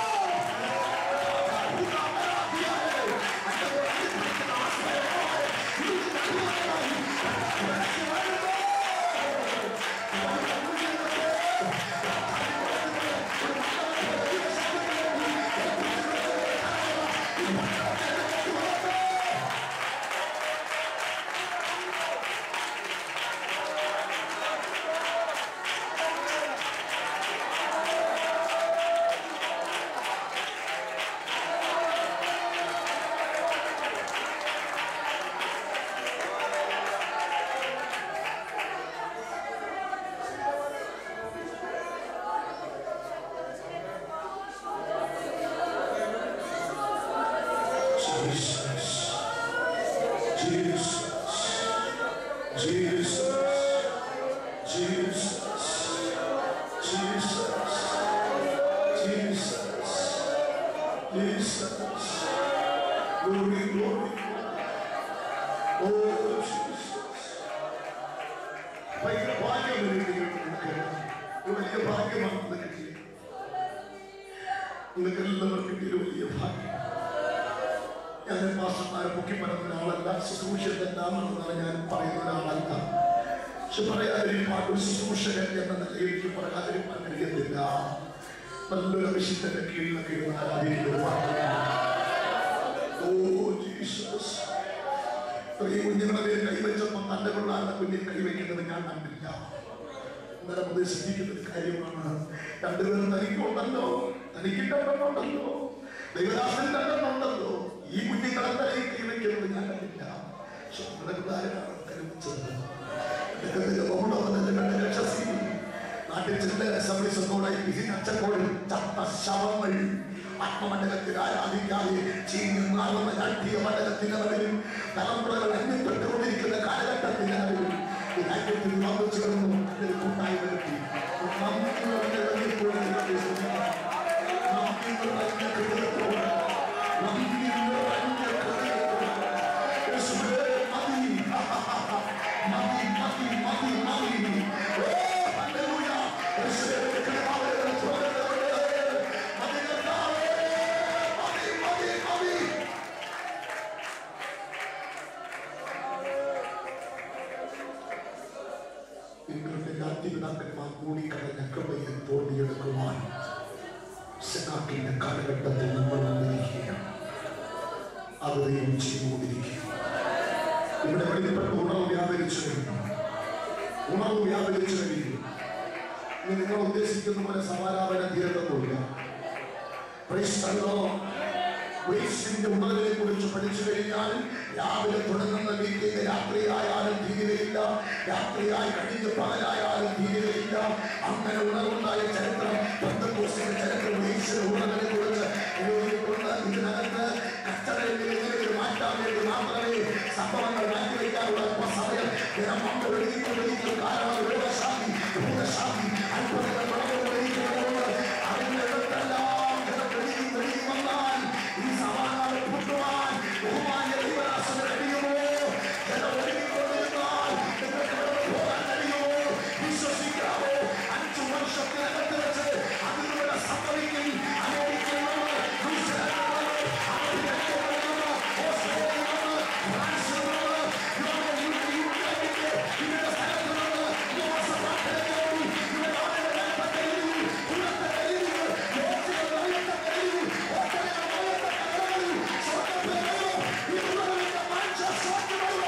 Jesus. Jesus. Jesus. Jesus. Jesus. Jesus. Jesus. Glory, glory. Oh, Jesus. ഭയങ്കര ഭാഗ്യം നിങ്ങൾക്ക് ഒരു വലിയ ഭാഗ്യമാണ് ഇത് കിട്ടിയത് നിങ്ങൾക്ക് എല്ലാവർക്കും കിട്ടിയൊരു വലിയ ഭാഗ്യം ഞാൻ മാസന്മാരെ പൊക്കി പറയുന്ന ഒരാളല്ല ശുശ്രൂഷന്റെ നാമെന്നാണ് ഞാൻ പറയുന്ന ഒരാളല്ല പക്ഷെ പറയാതിരിക്കാൻ ഒരു ശുശ്രൂഷകൻ എന്ന നിലയിൽ എനിക്ക് പറയാതിരിക്കാൻ കഴിയത്തില്ല നല്ലൊരു വിശുദ്ധന്റെ കീഴിലൊക്കെ ഇരുന്ന് ആരാധിക്കുന്ന ഒരു വാക്യമാണ്. ഓ ജീസസ് ഈ കുഞ്ഞുങ്ങളെ പേര് കൈവച്ചപ്പോൾ തന്റെ പിള്ളേരുടെ കുഞ്ഞിൽ കൈവയ്ക്കുന്നത് ഞാൻ കണ്ടില്ല അന്നേരം ഉപദേശിപ്പിക്കുന്ന ഒരു കാര്യമാണ് രണ്ടുപേരും തനിക്കുണ്ടല്ലോ തനിക്ക് കണ്ടെന്നുണ്ടല്ലോ ദൈവദാസൻ കണ്ടെന്നുണ്ടല്ലോ ഈ കുഞ്ഞുങ്ങളെ തലയിൽ കൈവയ്ക്കുന്നത് ഞാൻ കണ്ടില്ല സ്വപ്നകുടാരനാണ് കരുതിച്ചത് അദ്ദേഹത്തിന്റെ ബഹുളവനെ കണ്ട് രക്ഷസി നാട്ടിൽ ചെന്ന് അസംബ്ലി സ്വന്തോടായി പിരിഞ്ഞച്ചക്കോടിൽ ചത്ത ശവങ്ങൾ ആത്മമണ്ഡലത്തിൽ ആരാധിക്കാതെ ചീഞ്ഞു നാളുന്ന രാഷ്ട്രീയ മണ്ഡലത്തിന്റെ നടുവിൽ തലമുറകൾ അന്യപ്പെട്ടുകൊണ്ടിരിക്കുന്ന കാലഘട്ടത്തിന്റെ നടുവിൽ ഈ രാജ്യത്തിൽ വന്നു ചേർന്നു അതിൽ കൂട്ടായി വരുത്തി നമുക്ക് ഇറങ്ങിക്കൊണ്ടിരിക്കുന്ന നമുക്ക് ഇറങ്ങിയ ഹൃദയത്തോടെ നമുക്ക് ഇറങ്ങിയ ഹൃദയത്തോടെ യേശുവേ, മതി മതി മതി മതി മതി ഓ, ഹല്ലേലൂയ. യേശുവേ, കർത്താവേ, കർത്താവേ, മതി കർത്താവേ, മതി മതി മതി ഇവരുടെ രാജ്യപിതാക്കന്മാർ കൂടിക്കടഞ്ഞ കൃപയിൽ തോന്നിയെടുക്കുവാൻ സെനാക്കിന്റെ കാലഘട്ടത്തിൽ നമ്മൾ വന്നിരിക്കുകയാണ് അത് ദൈവം ചെയ്തുകൊണ്ടിരിക്കുക ഇവിടെ വെളിപ്പെട്ട് ഉണർവ് വ്യാപരിച്ചു കഴിഞ്ഞു ഉണർവ് വ്യാപരിച്ചു കഴിഞ്ഞു ഇനി നിങ്ങൾ ഉദ്ദേശിക്കുന്ന പോലെ സമാരാപന തീരത്തൊന്നുമില്ല Praise the Lord. വേസ്റ്റിന്റെ ഉണർവിനെ കുറിച്ച് പഠിച്ചു കഴിഞ്ഞാൽ രാവിലെ തുടങ്ങുന്ന മീറ്റിംഗ് രാത്രിയായാലും തീരുകയില്ല രാത്രിയായി കഴിഞ്ഞ് പകലായാലും തീരുകയില്ല അങ്ങനെ ഉണർവുണ്ടായ ചരിത്രം പന്തക്കോസിന്റെ ചരിത്രം വേസ്റ്റിന്റെ ഉണർവിനെ കുറിച്ച് എഴുതിയിട്ടുണ്ട് ഇതിനകത്ത് കച്ചടയിൽ മാറ്റാൻ വേണ്ടി മാത്രമേ സംഭവങ്ങൾ മാറ്റിവെക്കാനുള്ള അല്പ സമയം ദിനം നമ്മൾ എഴുതിക്കൊണ്ടിരിക്കുന്ന കാലമാണ് രോഗശാന്തി ഭൂതശാന്തി അത്ഭുതങ്ങൾ നടന്നുകൊണ്ടിരിക്കുന്നത് അതിന്റെ അടുത്തെല്ലാം ജനം വെളിയിൽ വെളിയിൽ വന്നാൽ ഈ സമാധാനം കൂട്ടുവാൻ ബഹുമാന്യ ദൈവദാസന് കഴിയുമോ ജനം ഒരുങ്ങിക്കൊണ്ടിരുന്നാൽ നിങ്ങൾക്ക് കടന്നു പോകാൻ കഴിയുമോ വിശ്വസിക്കാമോ അഞ്ചു വർഷത്തിനകത്ത് വെച്ച് അതിലൂടെ സംഭവിക്കും അമേരിക്കയിൽ നിന്ന് ന്യൂസിലാൻഡിൽ നിന്ന് അമേരിക്കയിൽ നിന്ന് ഓസ്ട്രേലിയയിൽ നിന്ന് ഫ്രാൻസിൽ നിന്ന് യൂറോപ്പിൽ നിന്ന് യുക്രൈനിൽ വിവിധ സ്ഥലത്ത് നിന്ന് യുവസഭാക്കളിൽ ഇവിടെ ആളുകൾ കൽപ്പറ്റയിൽ പുറത്തെ കയ്യിൽ ലോകത്തിലെ വെള്ളത്തെ കയ്യിൽ ഒട്ടനവധി വെള്ളത്തെ കയ്യിൽ സ്വർണ്ണപ്പേരോ ഇതുപോലുള്ള മാഞ്ചസ്റ്ററുകളുള്ള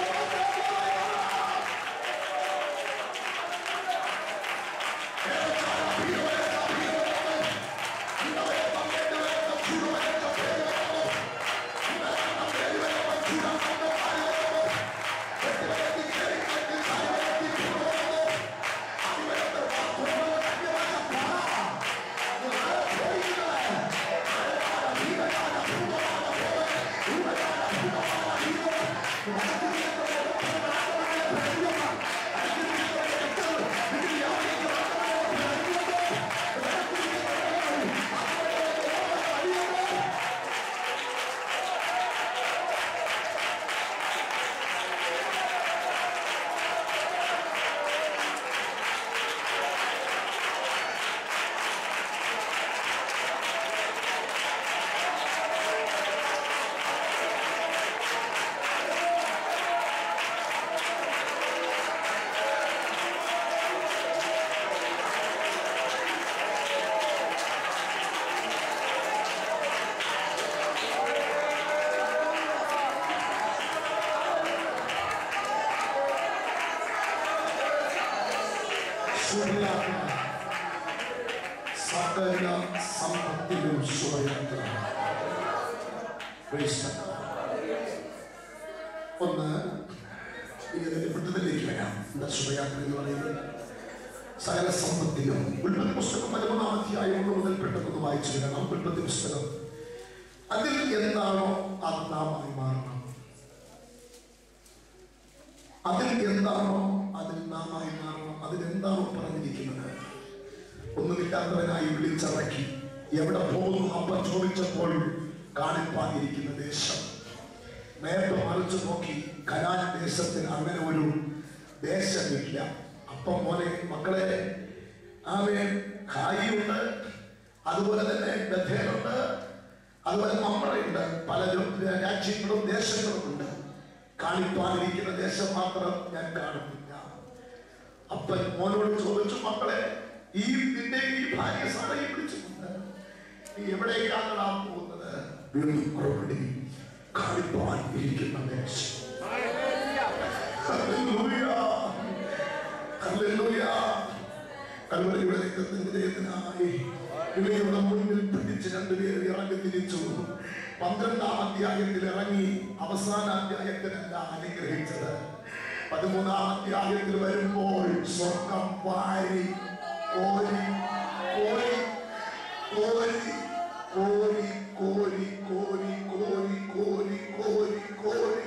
ശുഭയാത്ര സകല സമ്പത്തിലും ശുഭയാത്ര Praise the Lord. ഒന്ന് ഇതിന്റെ വൃത്തത്തിലേക്ക് വരാം എന്താ ശുഭയാത്ര എന്ന് പറയുന്നത് സകല സമ്പത്തിലും ഉൽപ്പത്തി പുസ്തകം പതിമൂന്നാം അധ്യായം ഒന്ന് മുതൽ പെട്ടെന്ന് വായിച്ചു വരണം ഉൽപ്പത്തി പുസ്തകം അതിൽ എന്താണോ അത് നാമായി മാറണം അതിൽ എന്താണോ അതിൽ നാമായി മാറണം അതിൽ എന്താണോ പറഞ്ഞിരിക്കുന്നത് ഒന്നുമില്ലാത്തവനായി വിളിച്ചിറക്കി എവിടെ പോകുന്നു അപ്പ ചോദിച്ചപ്പോൾ കാണിപ്പാതിരിക്കുന്ന ദേശം നേരത്തെ മറിച്ചു നോക്കി കനാൻ ദേശത്തിന് അങ്ങനെ ഒരു ദേശമില്ല അപ്പം മോനെ മക്കളെ ആമേൻ ഹായിയുണ്ട് അതുപോലെ തന്നെ ബഥേലുണ്ട് അതുപോലെ മമ്മറയുണ്ട് പല രാജ്യങ്ങളും ദേശങ്ങളും ഉണ്ട് കാണിപ്പാനിരിക്കുന്ന ദേശം മാത്രം ഞാൻ കാണുന്നില്ല അപ്പൻ മോനോട് ചോദിച്ചു മക്കളെ ഈ നിന്റെ ഈ ഭാര്യ സാറയെ പിടിച്ചുകൊണ്ട് നീ എവിടേക്കാണ് പോകുന്നത് വീണ്ടും മറുപടി കാണിപ്പാൻ ഇരിക്കുന്ന ദേശം ഹല്ലേലൂയ. ഹല്ലേലൂയ. കൽവരിയുടെ രക്തത്തിന്റെ ജയത്തിനായി ഇവയുടെ മുന്നിൽ പിടിച്ച് രണ്ടുപേർ ഇറങ്ങി തിരിച്ചു പന്ത്രണ്ടാം അധ്യായത്തിൽ ഇറങ്ങി അവസാന അധ്യായത്തിലല്ല അനുഗ്രഹിച്ചത് പതിമൂന്നാം അധ്യായത്തിൽ വരുമ്പോൾ സ്വർഗം വാരി കോരി കോരി കോരി കോരി കോരി കോരി കോരി കോരി കോരി കോരി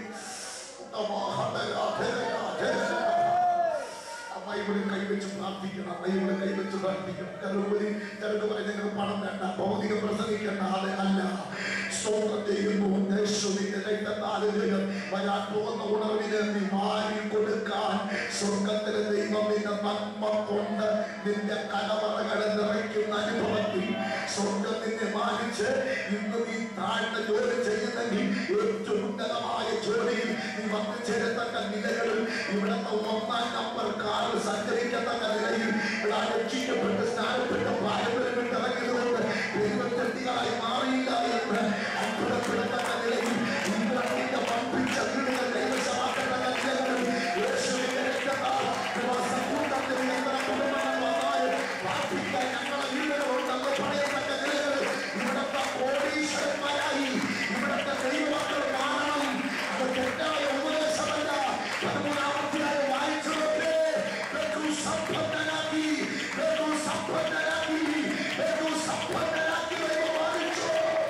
അമ്മയോട് കൈവച്ച് പ്രാർത്ഥിക്കണം അമ്മയോട് കൈവച്ച് പ്രാർത്ഥിക്കണം കരുപതി ചിലർക്ക് പറയും നിങ്ങൾ പണം വേണ്ട ഭൗതികം പ്രസംഗിക്കേണ്ട അത് അല്ല സ്തോത്രം ചെയ്യുന്നു യേശുവിന്റെ രക്തത്താലുകൾ വരാൻ പോകുന്ന ഉണർവിന് നീ മാറി കൊടുക്കാൻ സ്വർഗത്തിലെ ദൈവം നിന്റെ നന്മ കൊണ്ട് നിന്റെ കലവറകളെ നിറയ്ക്കുന്ന അനുഭവത്തിൽ സ്വർഗം നിന്നെ മാനിച്ച് ഇന്ന് നീ താഴ്ന്ന ജോലി ചെയ്യുന്നെങ്കിൽ ഏറ്റവും ഉന്നതമായ ജോലിയിൽ നീ വന്നു ചേരത്തക്ക നിലകളിൽ ഇവിടുത്തെ ഒന്നാം നമ്പർ കാറിൽ സഞ്ചരിക്കത്തക്ക നിലയിൽ ഇവിടെ രക്ഷിക്കപ്പെട്ട് സ്നാനപ്പെട്ട് പാരമ്പര്യം വിട്ട് ഇറങ്ങിയതുകൊണ്ട് ദൈവത്തെട്ടികളായി മാറിയില്ല എന്ന് അത്ഭുതപ്പെടത്തക്ക നിലയിൽ ഇന്ദ്രത്തിന്റെ പമ്പിച്ച വീടുകൾ കൈവശമാക്കത്തക്ക നിലകളിൽ യേശുവിന്റെ രക്തത്താൽ ദിവസക്കൂട്ടത്തിൽ ഞങ്ങളുടെ കുടുംബങ്ങൾ വന്നാൽ പ്രാർത്ഥിക്കാൻ ഞങ്ങളുടെ വീടുകളുണ്ടെന്ന് പറയത്തക്ക നിലകളിൽ ഇവിടുത്തെ കോടീശ്വരന്മാരായി ഇവിടുത്തെ ദൈവമക്കൾ കാണണം അത് തെറ്റായ ഉപദേശമല്ല പതിമൂന്നാമത്തിനായി വായിച്ചതൊക്കെ ബഹു സമ്പന്നനാക്കി ബഹു സമ്പന്നനാക്കി ബഹു സമ്പന്നനാക്കി ദൈവം വായിച്ചു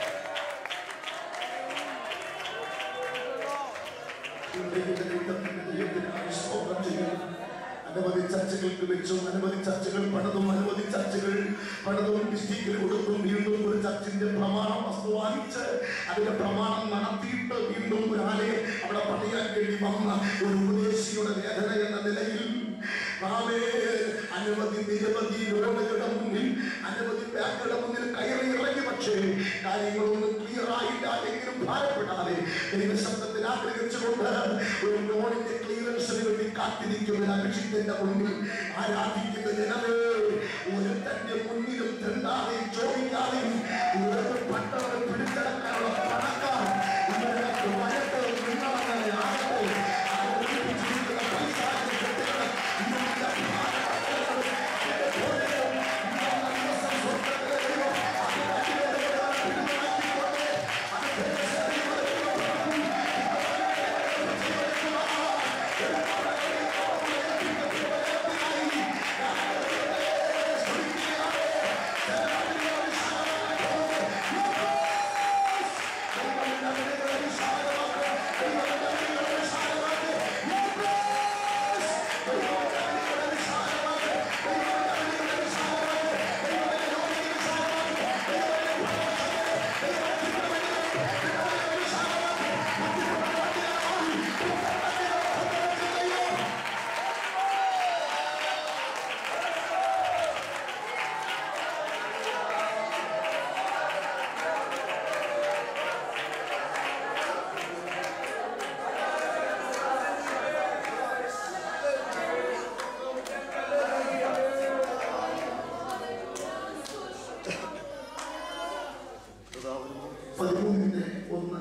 അനവധി ചർച്ചകൾക്ക് വെച്ചും അനവധി ചർച്ചകൾ പണിതും അനവധി ചർച്ചകൾ പണിതും ഡിസ്ട്രിക്റ്റിൽ കൊടുത്തും വീണ്ടും ഒരു ചർച്ചിന്റെ പ്രമാണം വസ്തു വാങ്ങിച്ച് അതിന്റെ പ്രമാണം നടത്തിയിട്ട് വീണ്ടും ഒരു ആലയം അവിടെ പണിയാൻ വേണ്ടി വന്ന ഒരു ഉപദേശിയുടെ വേദന എന്ന നിലയിൽ നാമേ അനവധി നിരവധി ലോണുകളുടെ മുന്നിൽ അനവധി ബാങ്കുകളുടെ മുന്നിൽ കയറി ഇറങ്ങി പക്ഷേ കാര്യങ്ങളൊന്നും ക്ലിയർ ആയില്ല എങ്കിലും ഭാരപ്പെടാതെ ദൈവശബ്ദത്തിൽ ആഗ്രഹിച്ചുകൊണ്ട് ഒരു ലോണിന്റെ ക്ലിയറൻസിന് വേണ്ടി കാത്തിരിക്കുന്ന അഭിഷിക്തന്റെ മുന്നിൽ ആരാധിക്കുന്ന ജനമേ ഒരു തന്റെ മുന്നിലും തെണ്ടാതെയും ചോദിക്കാതെയും ഇവരുടെ പട്ടണം പിടിച്ചെടുക്കാനുള്ള പണക്കാർ ഇവരുടെ വയറ്റ് നിങ്ങളങ്ങനെ ആകട്ടെ അവർ ഒരുമിച്ചിരിക്കുന്ന പൈശാചിക ശക്തികൾ ഇവരുടെ പതിമൂന്നിന്റെ ഒന്ന്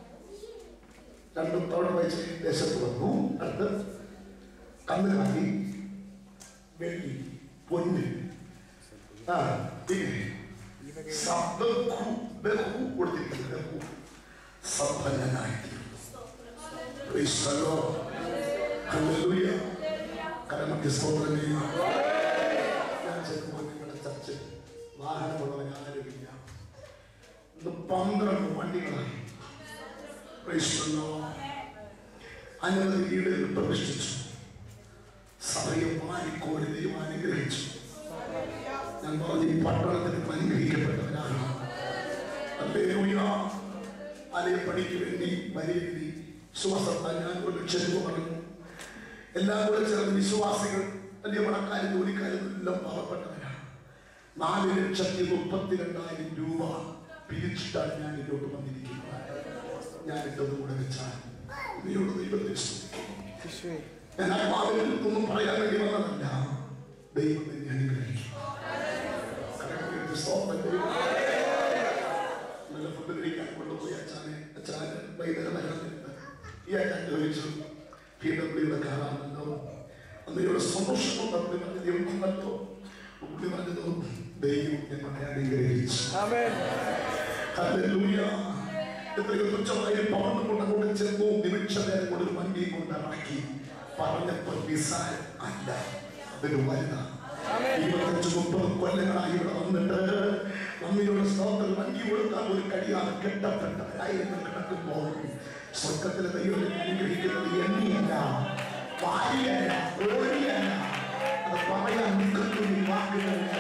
രണ്ടും തവണ വായിച്ച് ദേശത്ത് വന്നു അടുത്ത് കന്നുകാലി വെള്ളി പൊന്ന് ആ പിന്നെ സ- ബഹു ബഹു കൊടുത്തിരിക്കുന്നത് ബഹു സമ്പന്നനായിത്തീർന്നു Praise the Lord. Hallelujah. കരമധ്യ സ്തോത്രം ചെയ്യുക. ഞാൻ ചെല്ലുമ്പോൾ നിങ്ങളുടെ ചർച്ചിൽ വാഹനമുള്ളവൻ ആരുമില്ല ഇന്ന് പന്ത്രണ്ട് വണ്ടികളായി Praise the Lord. അനവധി വീടുകൾ പ്രതിഷ്ഠിച്ചു സഭയെ മാനിക്കോടി ദൈവം അനുഗ്രഹിച്ചു ഞാൻ പറഞ്ഞു ഈ പട്ടണത്തിന് അനുഗ്രഹിക്കപ്പെട്ടവനാണ് ഹല്ലേലൂയ. ആലയപ്പണിക്ക് വേണ്ടി വരേണ്ടി വിശ്വാസത്താൽ ഞാൻ ഒരു ചെലവ് പറഞ്ഞു എല്ലാം കൂടെ ചേർന്ന് വിശ്വാസികൾ വലിയ പണക്കാരും ജോലിക്കാരും എല്ലാം പാവപ്പെട്ടവരാണ് നാല് ലക്ഷത്തി മുപ്പത്തി രണ്ടായിരം രൂപ പിരിച്ചിട്ടാണ് ഞാൻ ഇതിലോട്ട് വന്നിരിക്കുന്നത് ഞാൻ ഇട്ടത് കൂടെ വെച്ചാൽ നീയോട് ദൈവത്തെ സ്തുതിക്കുന്നു. ഞാൻ ആത്മാവിൽ ഒന്നും പറയാൻ വേണ്ടി വന്നതല്ല ദൈവം എന്നെ അനുഗ്രഹിക്കും കരങ്ങളിൽ സ്തോത്രം ചെയ്യുന്നു. നല്ല ഫുഡ് കഴിക്കാൻ കൊണ്ടുപോയി അച്ഛനെ അച്ഛനെ വൈകുന്നേരം വരണത്തില്ല ഈ അച്ഛൻ ചോദിച്ചു പി ഡബ്ല്യുടെ കാറാണല്ലോ അന്ന് ഇവിടെ സന്തോഷം കൊണ്ട് പുള്ളി പറഞ്ഞു ദൈവം നന്നല്ലോ പുള്ളി പറഞ്ഞത് ദൈവം ഞങ്ങളെ അനുഗ്രഹിച്ചു ആമേൻ ഹല്ലേലൂയ. എത്രയോ തുച്ഛമായ ഒരു പവനും കൊണ്ട് അങ്ങോട്ട് ചെന്നു നിമിഷ നേരം കൊണ്ട് ഒരു വണ്ടിയും കൊണ്ട് ഇറക്കി പറഞ്ഞപ്പോൾ നിസാര അല്ല അതൊരു വലുതാണ് ഇരുപത്തഞ്ച് മുപ്പത് കൊല്ലങ്ങളായി ഇവിടെ വന്നിട്ട് നമ്മിയുടെ സ്തോത്രം വണ്ടി കൊടുക്കാൻ ഒരു കഴിയാതെ കെട്ടപ്പെട്ടവരായിരുന്നു കിടക്കുമ്പോൾ സ്വർഗത്തിലെ ദൈവം അനുഗ്രഹിക്കുന്നത് എണ്ണിയല്ല വാരിയല്ല ഓടിയല്ല അത് പറയാൻ നിൽക്കുന്ന ഈ വാക്കുകളല്ല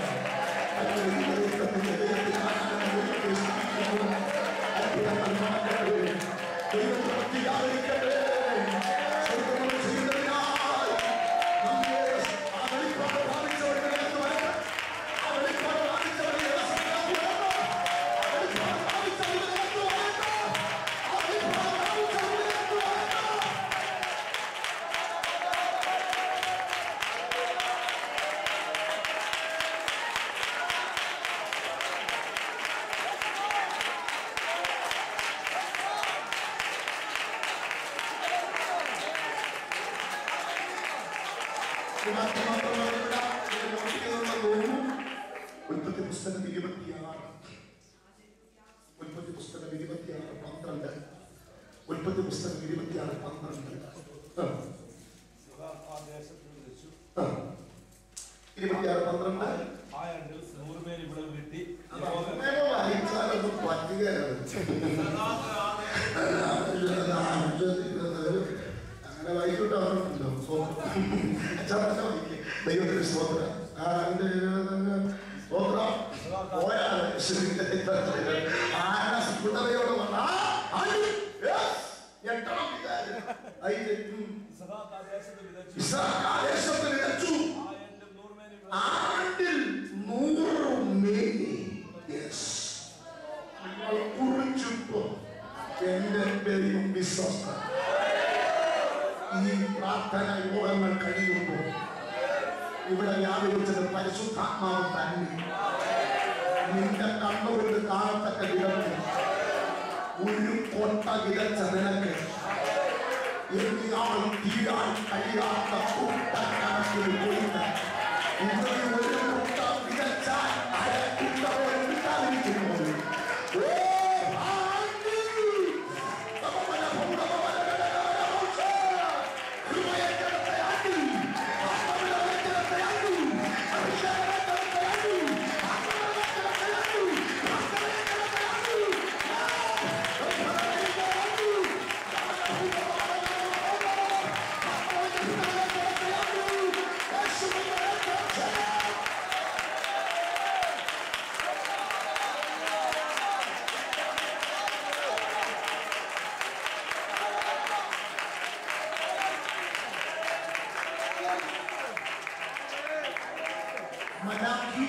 ഉൽപ്പത്തി പുസ്തകം ഇരുപത്തിയാറ് ഉൽപ്പത്തി പുസ്തകം ഇരുപത്തിയാറ് പന്ത്രണ്ട് ഉൽപ്പത്തി പുസ്തകം ഇരുപത്തിയാറ് പന്ത്രണ്ട് ആ, ആ ദേശത്തിൽ വെച്ചു ആ. ഇരുപത്തിയാറ് പന്ത്രണ്ട് ആ ആണ്ടിൽ നൂറുമേൽ വിളവ് കിട്ടി അത് അങ്ങനെ വായിച്ചാലൊന്നും പറ്റുകയല്ല അങ്ങനെ വായിക്കോട്ടാണല്ലോ ദൈവത്തിന് സ്തോത്രം ആ, അതിന്റെ സ്തോത്രം പോയാല് ആന സ്ഫുടതയോട് വന്ന ആ, ആര്? Yes. ഞെട്ടണം വിചാരം. അതിന്റെ, ഉം, ഇസഹാക്ക് ആ ദേശത്ത് വിതച്ചു ഇസ്രായേൽ ആദേശത്തിൽ വെച്ചു ആ ആണ്ടിൽ നൂറുമേൽ വിളവ് ആണ്ടിൽ നൂറ് മേനി Yes. നിങ്ങൾ കുറിച്ചിപ്പോ എന്റെ ദൈവം വിശ്വസ്ത ഈ പ്രാർത്ഥന യോഗങ്ങൾ കഴിയുമ്പോൾ ഇവിടെ വ്യാപരിച്ചത് പരിശുദ്ധാത്മാവ് തന്നെ നിന്റെ കണ്ണുകൊണ്ട് കാണത്തക്ക വിധത്തിൽ ഒരു കൊട്ട വിതച്ച നിനക്ക് എന്നിയാൾ തീരാൻ കഴിയാത്ത കൂട്ടക്കണക്കിൽ കൊടുത്ത് ഇന്ന് ഒരു കുട്ട വിതച്ചാൽ അരക്കുട്ട പോലെ കിട്ടാതിരിക്കുമ്പോൾ ഓ ഭാഗ്യം! തപമന ഭൂതമന ഗണഗണഗണമോക്ഷ! കൃപയേറ്റെടുത്ത ആണ്ടി! ആത്മവിളവേറ്റെടുത്ത ആണ്ടി! അഭിഷേകമേറ്റെടുത്ത ആണ്ടി! ആത്മവിളവേറ്റെടുത്ത ആണ്ടി! ആത്മവിളവേറ്റെടുത്ത ആണ്ടി! മലാഖി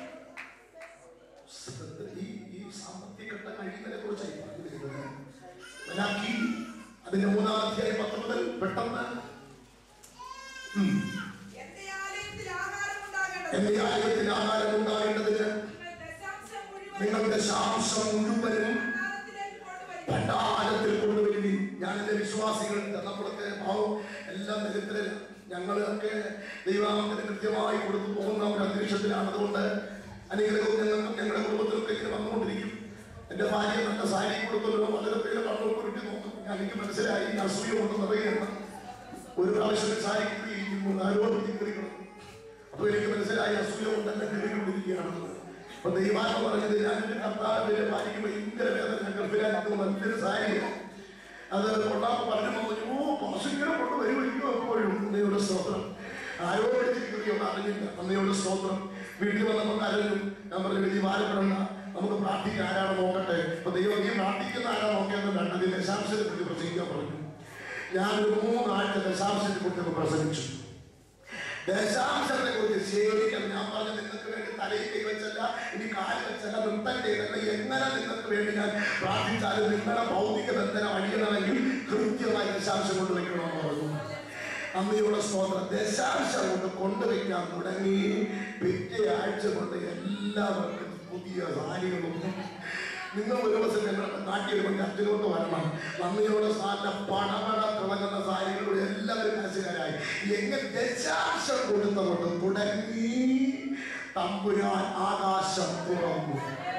ഈ ഈ സാമ്പത്തിക ഘട്ടം കഴിയുന്നതിനെ കുറിച്ചായി പറഞ്ഞു വരുന്നത് മലാഖി അതിന്റെ മൂന്നാം അധ്യായം പത്ത് മുതൽ പെട്ടെന്ന് ഉം. എന്റെ ആലയത്തിൽ ആഹാരം ഉണ്ടാകേണ്ടത് എന്റെ ആലയത്തിൽ ആഹാരം ഉണ്ടാകേണ്ടതിന് നിങ്ങൾ ദശാംശം മുഴുവൻ നിങ്ങളുടെ ശാംശം മുഴുവനും ഭണ്ഡാരത്തിലേക്ക് കൊണ്ടുവരിക. ഭണ്ഡാരത്തിൽ കൊണ്ടുവരുവിൻ ഞാൻ എന്റെ വിശ്വാസികൾ നമ്മളൊക്കെ ഭാവം എല്ലാം ദരിദ്രര് ഞങ്ങളൊക്കെ ദൈവാമത്തിന് കൃത്യമായി കൊടുത്തു പോകുന്ന ഒരു അന്തരീക്ഷത്തിലാണ് അതുകൊണ്ട് അനുഗ്രഹവും ഞങ്ങൾക്ക് ഞങ്ങളുടെ കുടുംബത്തിലൊക്കെ ഇങ്ങനെ വന്നുകൊണ്ടിരിക്കും എന്റെ ഭാര്യ നല്ല സാരി കൊടുത്തല്ലോ വളരെ പേര് കണ്ണു കുരുട്ടി നോക്കും ഞാൻ എനിക്ക് മനസ്സിലായി ഈ അസൂയ കൊണ്ട് നിറയുന്ന ഒരു പ്രാവശ്യം സാരി കിട്ടിയിരിക്കുന്നു ആരോട് ചിത്രീകരണം അപ്പൊ എനിക്ക് മനസ്സിലായി അസൂയ കൊണ്ട് എന്നെ കയറിക്കൊണ്ടിരിക്കുകയാണെന്ന് അപ്പൊ ദൈവാത്മ പറഞ്ഞത് ഞാനൊരു കർത്താവിന്റെ ഭാര്യയ്ക്ക് ഭയങ്കര വേദന ഞാൻ ഗർഭിലായിരുന്നു നല്ലൊരു സാരിയാണ് അത് കൊള്ളാപ്പ് പറഞ്ഞു പറഞ്ഞു ഓ പാസിങ്ങനെ കൊണ്ട് വരുമായിരിക്കും എപ്പോഴും അന്നയുടെ സ്തോത്രം ആരോ വിളിച്ചിരിക്കുകയൊന്നും അറിഞ്ഞില്ല അന്നയുടെ സ്തോത്രം വീട്ടിൽ വന്നപ്പോൾ കരഞ്ഞു ഞാൻ പറഞ്ഞു വലിയ ഭാരപ്പെടണ്ട നമുക്ക് പ്രാർത്ഥിക്കാൻ ആരാണ് നോക്കട്ടെ അപ്പൊ ദൈവം നീ പ്രാർത്ഥിക്കുന്ന ആരാ നോക്കിയെന്ന് കണ്ടത് ദശാംശത്തെ കുറിച്ച് പ്രസംഗിക്കാൻ പറഞ്ഞു ഞാനൊരു മൂന്നാഴ്ച ദശാംശത്തെ കുറിച്ച് പ്രസംഗിച്ചു ദശാംശത്തെ കുറിച്ച് ശരിക്കും ഞാൻ പറഞ്ഞു നിങ്ങൾക്ക് വേണ്ടി തലയിൽ കൈ വെച്ചല്ല ഇനി കാല് വെച്ചല്ല നൃത്തം ചെയ്തല്ല എങ്ങനെ നിങ്ങൾക്ക് വേണ്ടി ഞാൻ പ്രാർത്ഥിച്ചാലും നിങ്ങളുടെ ഭൗതിക ബന്ധനം അഴിയണമെങ്കിൽ കൃത്യമായി ദശാംശം കൊണ്ട് വെക്കണമെന്ന് പറഞ്ഞു അമ്മയുടെ സ്തോത്രം ദശാംശം കൊണ്ട് കൊണ്ടുവയ്ക്കാൻ തുടങ്ങി പിറ്റേ ആഴ്ച കൊണ്ട് എല്ലാവർക്കും പുതിയ സാരികളും നിങ്ങൾ ഒരു ദിവസം ഞങ്ങളുടെ നാട്ടിൽ കൊണ്ട് അച്ഛനോട്ട് വരണം നന്ദിയോടെ സാറിന്റെ പണമട തിളങ്ങുന്ന സാരികളുടെ എല്ലാവരും കാശുകാരായി എങ്ങനെ ദശാംശം കൊടുത്തുകൊണ്ട് തുടങ്ങി തമ്പുരാൻ ആകാശം തുറന്നു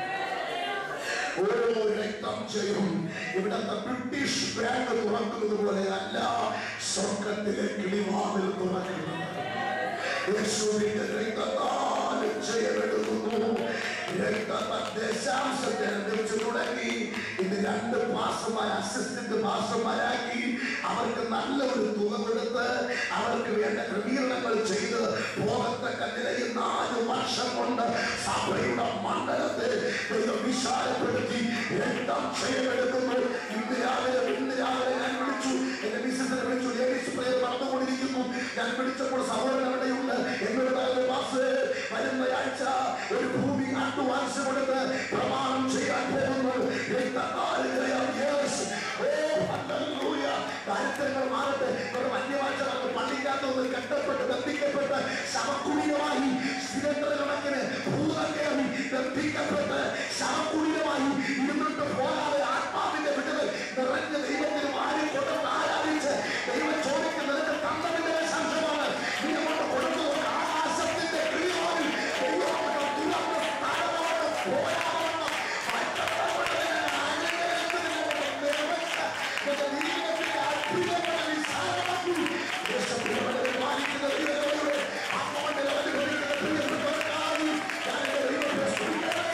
ഓരോ രക്തം ചെയ്യും ഇവിടത്തെ ബ്രിട്ടീഷ് ബാങ്ക് തുറക്കുന്നത് പോലെ അല്ല സ്വർഗത്തിലെ കിളിവാതിൽ തുറക്കുന്നത് യേശുവിന്റെ രക്തത്താൽ ജയമെടുക്കുന്നു രക്തത്തെ ദശാംശത്തെ ലഭിച്ചു തുടങ്ങി ഇത് രണ്ട് മാസമായി അസിസ്റ്റന്റ് മാസമാരാക്കി അവർക്ക് നല്ലൊരു തുക കൊടുത്ത് അവർക്ക് വേണ്ട ക്രമീകരണങ്ങൾ ചെയ്ത് പോകത്തക്ക നിലയിൽ നാല് വർഷം കൊണ്ട് സഭയുടെ മണ്ഡലത്തെ ദൈവം വിശാലപ്പെടുത്തി രക്തം ക്ഷയമെടുക്കുന്നു ഇന്ന് രാവിലെ ഇന്ന് രാവിലെ ഞാൻ വിളിച്ചു എന്റെ മിസ്സിനെ വിളിച്ചു ലേഡീസ് പ്രയർ നടന്നുകൊണ്ടിരിക്കുന്നു ഞാൻ വിളിച്ചപ്പോൾ സഹോദരൻ അവിടെയുണ്ട് എന്നോട് പറഞ്ഞു മാസ് വരുന്ന ആഴ്ച ഒരു ഭൂമി അഡ്വാൻസ് കൊടുത്ത് പ്രമാണം ചെയ്യാൻ പോകുന്നു രക്തത്താൽ ജയം. Yes. ഓ, hallelujah. ദാരിദ്ര്യങ്ങൾ മാറട്ടെ ഒരു അന്യവാഴ്ച നമുക്ക് പള്ളിക്കകത്ത് ഒന്ന് കെട്ടപ്പെട്ട് ബന്ധിക്കപ്പെട്ട് ശവക്കുടിയമായി സ്ഥിരക്കണക്കിന് ഭൂതം കയറി ബന്ധിക്കപ്പെട്ട് ശവക്കുടിയമായി ഇരുന്നിട്ട് പോകാതെ ആത്മാവിന്റെ വിടുതൽ നിറഞ്ഞ ദൈവത്തിന് വാരി കൊടുത്ത് ആരാധിച്ച് ദൈവം ചോദിക്കുന്നത് തന്നതിന്റെ സംശയമാണ് നീ അങ്ങോട്ട് കൊടുത്തു ആകാശത്തിന്റെ കിളിവാതിൽ ദൈവം അങ്ങോട്ട് തുറന്ന് സ്ഥലമോട്ട് പോരാവണ്ണം മറ്റൊരുവനെ അനുഗ്രഹിക്കുന്നതിനോട് നിറച്ച നിന്റെ ജീവിതത്തിന്റെ അത്ഭുതങ്ങളെ വിശാലമാക്കി ദേശപ്രിയങ്ങളെ പാലിക്കുന്ന ദൈവങ്ങളോട് അങ്ങോട്ട് അനുഗ്രഹിക്കുന്ന പ്രിയപ്പെട്ടവർക്കായി ഞാൻ എന്റെ ദൈവത്തെ സ്തുതിക്കുന്നു.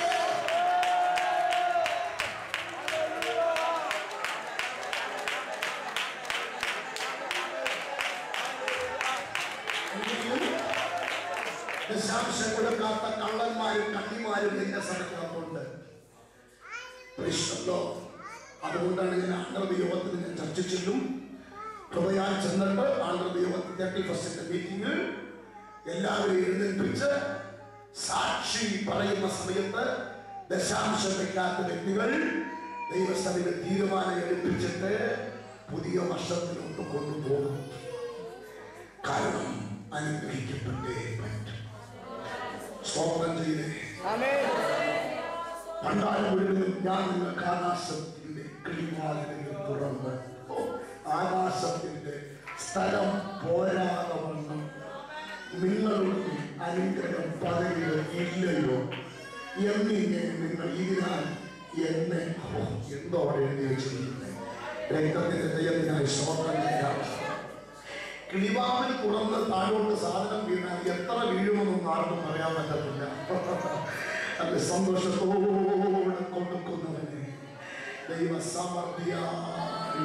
ദശാംശം കൊടുക്കാത്ത കള്ളന്മാരും കണ്ണിമാരും നിന്റെ സ്ഥലത്തിനകത്തുണ്ട് Praise the Lord. അതുകൊണ്ടാണ് ഞാൻ ആണ്ടർബി യോഗത്തിന് ഞാൻ ചർച്ചിച്ചിട്ടും കൃപയാൽ ചെന്നിട്ട് ആണ്ടർബി യോഗത്തിൽ തേർട്ടി ഫസ്റ്റിന്റെ മീറ്റിംഗിൽ എല്ലാവരെയും എഴുന്നേൽപ്പിച്ച് സാക്ഷി പറയുന്ന സമയത്ത് ദശാംശം വയ്ക്കാത്ത വ്യക്തികൾ ദൈവസഭയിൽ തീരുമാനം എടുപ്പിച്ചിട്ട് പുതിയ വർഷത്തിലോട്ട് കൊണ്ടുപോകും കാരണം അനുഗ്രഹിക്കപ്പെട്ടേ പറ്റും സ്തോത്രം ചെയ്തേ പണ്ടാലും മുഴുവനും ഞാൻ നിങ്ങൾക്ക് ആകാശത്തിന്റെ കിളിവാതിലുകൾ തുറന്ന് ഓ, ആകാശത്തിന്റെ സ്ഥലം പോരാതെ വണ്ണം നിങ്ങളുടെ അനുഗ്രഹം പദവികൾ ഇല്ലയോ എന്നിങ്ങനെ നിങ്ങൾ ഇതിനാൽ എന്നെ ഓ, എന്തോ അവിടെ എഴുതി വെച്ചിരിക്കുന്നത് രക്തത്തിന്റെ ദൈവത്തിനായി സ്തോത്രം ചെയ്യാം കിളിവാതിൽ തുറന്ന് താഴോട്ട് സാധനം വീണാൽ എത്ര വീഴുമെന്നൊന്നും ആർക്കും പറയാൻ പറ്റത്തില്ല നല്ല സന്തോഷത്തോടെ കൊടുക്കുന്നവനെ ദൈവ സമൃദ്ധിയായി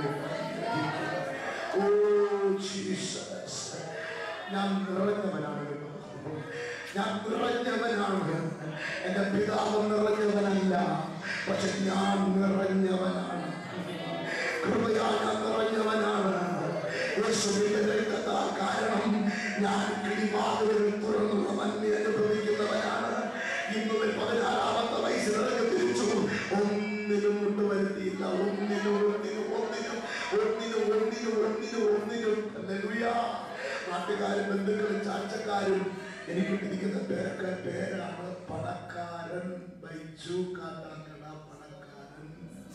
ഓ ജീസസ് ഞാൻ നിറഞ്ഞവനാണ് കേട്ടോ ഞാൻ നിറഞ്ഞവനാണ് എന്റെ പിതാവ് നിറഞ്ഞവനല്ല പക്ഷെ ഞാൻ നിറഞ്ഞവനാണ് കൃപയാ ഞാൻ നിറഞ്ഞവനാണ് യേശുവിന്റെ രക്തത്താൽ കാരണം ഞാൻ കിളിവാതിലുകൾ തുറന്നുള്ള നന്മ അനുഭവിക്കുന്നവനാണ് ഇന്നലെ പതിനാറാമത്തെ വയസ്സിൽ ഇറങ്ങി തിരിച്ചു ഒന്നിനും കൊണ്ടുവരുത്തിയില്ല ഒന്നിനും ഒന്നിനും ഒന്നിനും ഒന്നിനും ഒന്നിനും ഒന്നിനും ഒന്നിനും ഹല്ലേലൂയ. നാട്ടുകാരും ബന്ധുക്കളും ചാച്ചക്കാരും എനിക്ക് ഇരിക്കുന്ന പേരൊക്കെ പേരാണ് പണക്കാരൻ Baiju Kattakada പണക്കാരൻ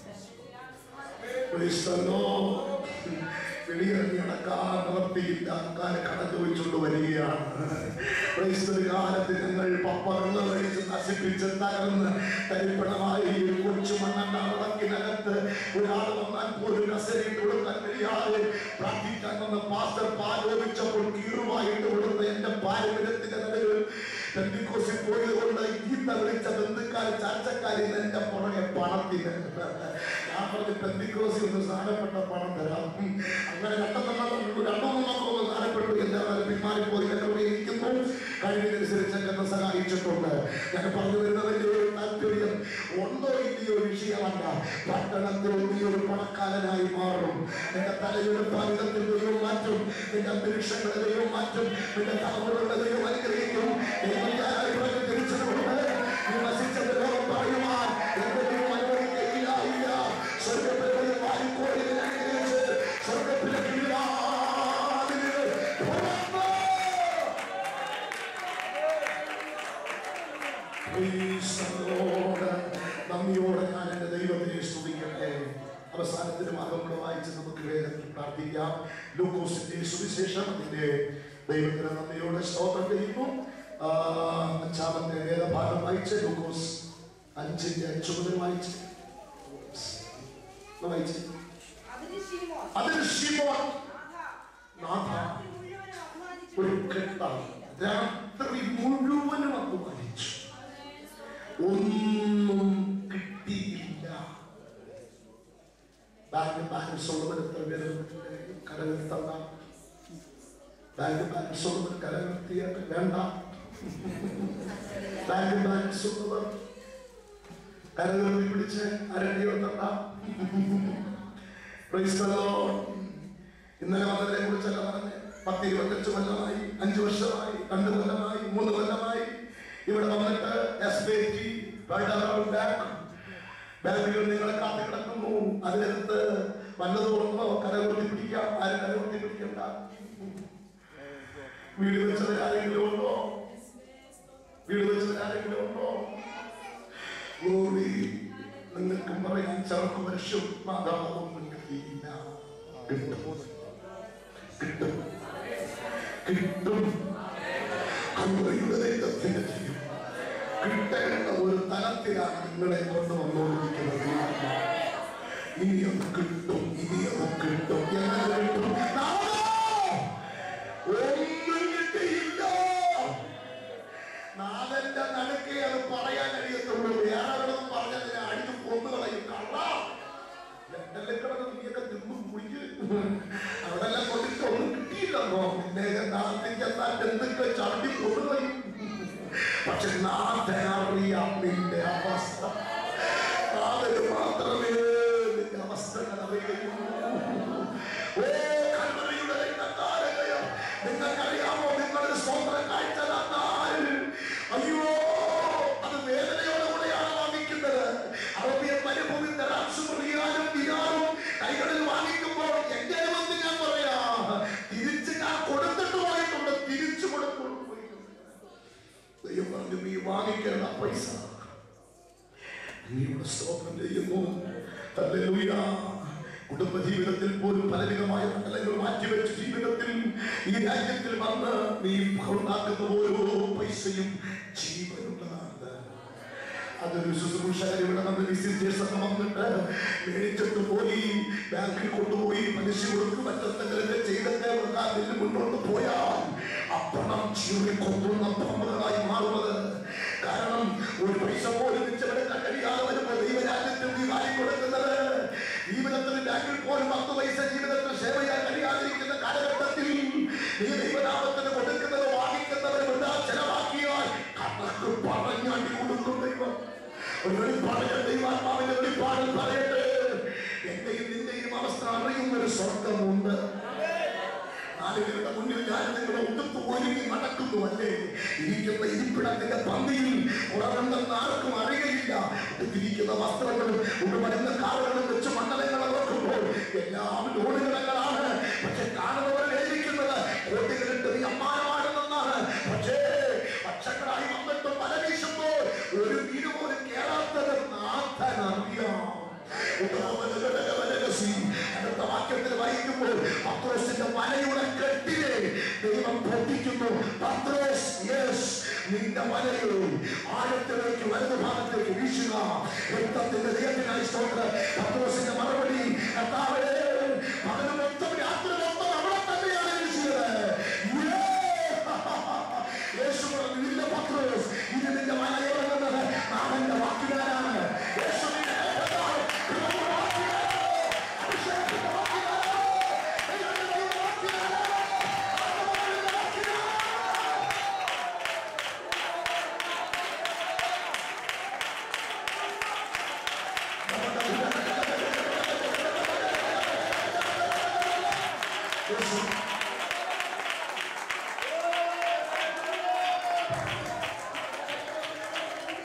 Praise the Lord. വെളിയിറങ്ങി നടക്കാൻ നിവർത്തിയില്ല ആൾക്കാരെ കടന്നു വെച്ചുകൊണ്ട് വരികയാണ് Praise the കാലത്ത് ഞങ്ങൾ പപ്പറന്ന് കഴിച്ച് നശിപ്പിച്ച് തകർന്ന് തരിപ്പണമായി ഒരു കൊച്ചു മണ്ണെണ്ണ വിളക്കിനകത്ത് ഒരാൾ വന്നാൽ പോലും കസേരയിട്ട് കൊടുക്കാൻ കഴിയാതെ പ്രാർത്ഥിക്കാൻ വന്ന പാസ്റ്റർ പാലോപിച്ചപ്പോൾ കീറുവായിട്ട് കൊടുത്ത എന്റെ പാരമ്പര്യത്തിന്റെ നടുവിൽ പെന്തിക്കോസിൽ പോയത് കൊണ്ട് ഈത്ത വിളിച്ച ബന്ധുക്കാർ ചാച്ചക്കാരിൽ നിന്ന് എന്റെ പുറകെ പണത്തിന് ഞാൻ പറഞ്ഞ് പെന്തിക്കോസി ഒന്ന് സാധനപ്പെട്ട പണം തരാം ഉം. അങ്ങനെ രണ്ടെണ്ണം രണ്ടോ മൂന്നോ ഒന്ന് സാധനപ്പെട്ടു എല്ലാവരും പിന്മാറിപ്പോയി എന്നോട് ഇരിക്കുന്നു കഴിവിനനുസരിച്ച് എന്നെ സഹായിച്ചിട്ടുണ്ട് ഞാൻ പറഞ്ഞു വരുന്നതിന്റെ ഒരു താല്പര്യം ഉണ്ടോ ഇല്ലയോ വിഷയമല്ല പട്ടണത്തിൽ നീ ഒരു പണക്കാരനായി മാറും നിന്റെ തലയുടെ പവിധത്തിൽ ദൈവം മാറ്റും നിന്റെ അന്തരീക്ഷങ്ങളെ ദൈവം മാറ്റും നിന്റെ തലമുറകളെ ദൈവം അനുഗ്രഹിക്കും ദൈവത്തിനായി പ്രകടിപ്പിച്ചതുകൊണ്ട് നീ നശിച്ചത് ലോകം പറയുവാൻ എന്റെ ദൈവം അനുവദിക്കയില്ല ഇല്ല സ്വർഗത്തിലെ വാരിക്കോടിനെ അനുഗ്രഹിച്ച് സ്വർഗത്തിലെ കീഴാതിന് തുറന്നു Praise the Lord. നന്ദിയോടെ ഞാൻ എന്റെ ദൈവത്തെ സ്തുതിക്കട്ടെ അവസാനത്തിന് ഭാഗങ്ങൾ വായിച്ച് നമുക്ക് വേഗത്തിൽ പ്രാർത്ഥിക്കാം ലൂക്കോസിന്റെ സുവിശേഷം അതിന്റെ ദൈവത്തിന് നന്ദിയോടെ സ്തോത്രം ചെയ്യുന്നു ആ, അഞ്ചാമത്തെ വേദഭാഗം വായിച്ച് ലൂക്കോസ് അഞ്ചിന്റെ അഞ്ചു മുതൽ വായിച്ച് ഒന്ന് വായിച്ച് അതിന് ശീമോൻ, അതിന് ശിമോൻ നാഥാ, നാഥാ, രാത്രി മുഴുവനും അധ്വാനിച്ചു ഒരു കെട്ട രാത്രി മുഴുവനും അധ്വാനിച്ചു ഒന്നും കിട്ടിയില്ല ബാങ്ക് ബാലൻസ് ഉള്ളവർ എത്ര പേര് കരകെടുത്തണ്ട ബാങ്ക് ബാലൻസ് ഉള്ളവർ കരകെടുത്തിയാൽ വേണ്ട ബാങ്ക് ബാലൻസ് ഉള്ളവർ കരകെട്ടി പിടിച്ച് അരണ്ടി വെത്തണ്ട Praise the Lord. ഇന്നലെ വന്നതിനെ കുറിച്ചല്ല പറഞ്ഞ് പത്ത് ഇരുപത്തഞ്ച് കൊല്ലമായി അഞ്ചു വർഷമായി രണ്ട് കൊല്ലമായി മൂന്ന് കൊല്ലമായി ഇവിടെ വന്നിട്ട് എസ് ബി ടി ബാങ്ക് ബാങ്കുകൾ നിങ്ങളെ കാത്തു കിടക്കുന്നു അതിനകത്ത് വല്ലതും ഉണ്ടോ കരകുർത്തി പിടിക്കാം ആരും കരകുർത്തി പിടിക്കണ്ട വീട് വെച്ചത് ആരെങ്കിലും ഉണ്ടോ വീട് വെച്ചത് ആരെങ്കിലും ഉണ്ടോ Glory. നിങ്ങൾക്കും പറയാൻ ചെറുക്കും വർഷം മാതാവൊന്നും കിട്ടിയില്ല കിട്ടും കിട്ടും കിട്ടും കമ്പനിയുടെ രംഗത്തിന് ചെയ്യും കിട്ടേണ്ട ഒരു തലത്തിലാണ് നിങ്ങളെ കൊണ്ടുവന്നുകൊണ്ടിരിക്കുന്നത് ഇനി അത് കിട്ടും ഇനി അത് കിട്ടും എങ്ങനെ കിട്ടും നാളെ ഒന്നും കിട്ടിയില്ല നാളെന്റെ നടുക്കെ അത് പറയാൻ കഴിയത്തുള്ളൂ വേറെ വല്ലതും പറഞ്ഞാൽ ഞാൻ അടിച്ചു കൊന്നു കളയും കള്ള ലണ്ടനിൽ കിടന്ന് നീയൊക്കെ തിന്നും കുടിച്ച് അവിടെ എല്ലാം കൊണ്ടിട്ട് ഒന്നും കിട്ടിയില്ലെന്നോ നിന്നെ നാട്ടിൽ ചെന്നാൽ ബന്ധുക്കൾ ചവിട്ടി കൊന്നു കളയും പക്ഷെ നാട്ടിനറിയാം നിന്റെ അവസ്ഥ നാളിന് മാത്രമേ നിന്റെ അവസ്ഥകൾ അറിയുള്ളൂ ഓ കൽവറിയുടെ രക്തത്താരകയോ നിങ്ങൾക്കറിയാമോ നിങ്ങളുടെ സ്വന്തം കാഴ്ച തന്നാൽ അയ്യോ അത് വേദനയോടുകൂടെയാണ് വാങ്ങിക്കുന്നത് അറബിയ മരുഭൂമി നിറാശുറിയാനും ദിനാറും കൈകളിൽ വാങ്ങിക്കുമ്പോൾ എന്റെ വന്ന് ഞാൻ പറയാ തിരിച്ച് ഞാൻ കൊടുത്തിട്ട് പോയിട്ടുണ്ട് തിരിച്ചു കൊടുത്തു ദൈവം പറഞ്ഞു നീ വാങ്ങിക്കേണ്ട പൈസ നീയുടെ സ്തോത്രം ചെയ്യുന്നു ഹല്ലേലൂയ കുടുംബജീവിതത്തിൽ പോലും പലവിധമായ മണ്ഡലങ്ങൾ മാറ്റിവെച്ച ജീവിതത്തിൽ ഈ രാജ്യത്തിൽ വന്ന് നീ ഉണ്ടാക്കുന്ന ഓരോ പൈസയും ജീവനുള്ളതാണ് അതൊരു ശുശ്രൂഷകർ ഇവിടെ നമ്മൾ വിസിറ്റേഴ്സ് വന്നിട്ട് മേടിച്ചിട്ട് പോയി ബാങ്കിൽ കൊണ്ടുപോയി പലിശ കൊടുത്ത് മറ്റെന്തെങ്കിലുമൊക്കെ ചെയ്തൊക്കെ അതിൽ മുന്നോട്ട് പോയാൽ അപ്പണം ചീറി കൊണ്ടുന്ന പമ്പുകളായി മാറുന്നത് കാരണം ഒരു പൈസ പോലും മിച്ചമെടുക്കാൻ കഴിയാതെ വരുമ്പോൾ ദൈവരാജ്യത്തിൽ നീ വാരി കൊടുക്കുന്നത് ജീവിതത്തിൽ ബാങ്കിൽ പോലും പത്ത് പൈസ ജീവിതത്തിൽ സേവ ചെയ്യാൻ കഴിയാതിരിക്കുന്ന കാലഘട്ടത്തിൽ നീ ദൈവനാമത്തിന് കൊടുക്കുന്നത് വാങ്ങിക്കുന്നവർ വൃഥാ ചെലവാക്കിയാൽ കണക്ക് പറഞ്ഞാണ്ടി കൊടുക്കും ദൈവം ഒരു വെളിപ്പാട് ഞാൻ ദൈവാത്മാവിന്റെ വെളിപ്പാടിൽ പറയട്ടെ എന്റെയും നിന്റെയും അവസ്ഥ അറിയുന്ന ഒരു സ്വർഗമുണ്ട് ആളുകളുടെ മുന്നിൽ ഞാൻ നിങ്ങളുടെ ഒത്തുപ്പ് ഒരുങ്ങി നടക്കുന്നു അല്ലേ ഇരിക്കുന്ന ഇരിപ്പിടത്തിന്റെ പന്തിയിൽ ഉറങ്ങുന്നെന്ന് ആർക്കും അറിയയില്ല ഇരിക്കുന്ന വസ്ത്രങ്ങളും ഉടുമരുന്ന കാറുകളും വെച്ച് മണ്ഡലങ്ങളെ നോക്കുമ്പോൾ എല്ലാം ലോണുകളങ്ങളാണ് പക്ഷെ കാണുന്നവർ എഴുതിക്കുന്നത് കോട്ടികളിട്ട് നീ അമ്മാനമാണെന്നാണ് പക്ഷേ പക്ഷങ്ങളായി വന്നിട്ട് പല വീശുമ്പോൾ ഒരു വീട് പോലും കേറാത്തത് നാഥൻ അറിയാം അടുത്ത വാക്യത്തിൽ വായിക്കുമ്പോൾ പത്രോസിന്റെ വലയുടെ കെട്ടിലെ ദൈവം പൊട്ടിക്കുന്നു പത്രോസ് യെസ് നിന്റെ വലയോ ആഴത്തിലേക്ക് വലതു ഭാഗത്തേക്ക് വീശുക രക്തത്തിന്റെ ദൈവത്തിനായി സ്തോത്രം പത്രോസിന്റെ മറുപടി കർത്താവേ പകല് മൊത്തം രാത്രി മൊത്തം അവിടെ തന്നെയാണ് വീശിയത് യേശു പറഞ്ഞു നിന്റെ പത്രോസ് ഇത് നിന്റെ വലയിറങ്ങുന്നത് അവന്റെ വാക്കുകാരാണ് യേശുവിന്റെ കൈകളാൽ ഇവരുടെ വാക്കുകാരാണ്. അഭിഷേകത്തിന്റെ വാക്കുകാരാണ്. ദൈവത്തിന്റെ വാക്കുകാരാണ്. ആത്മാവിന്റെ വാക്കുകാരാണ്. യേശു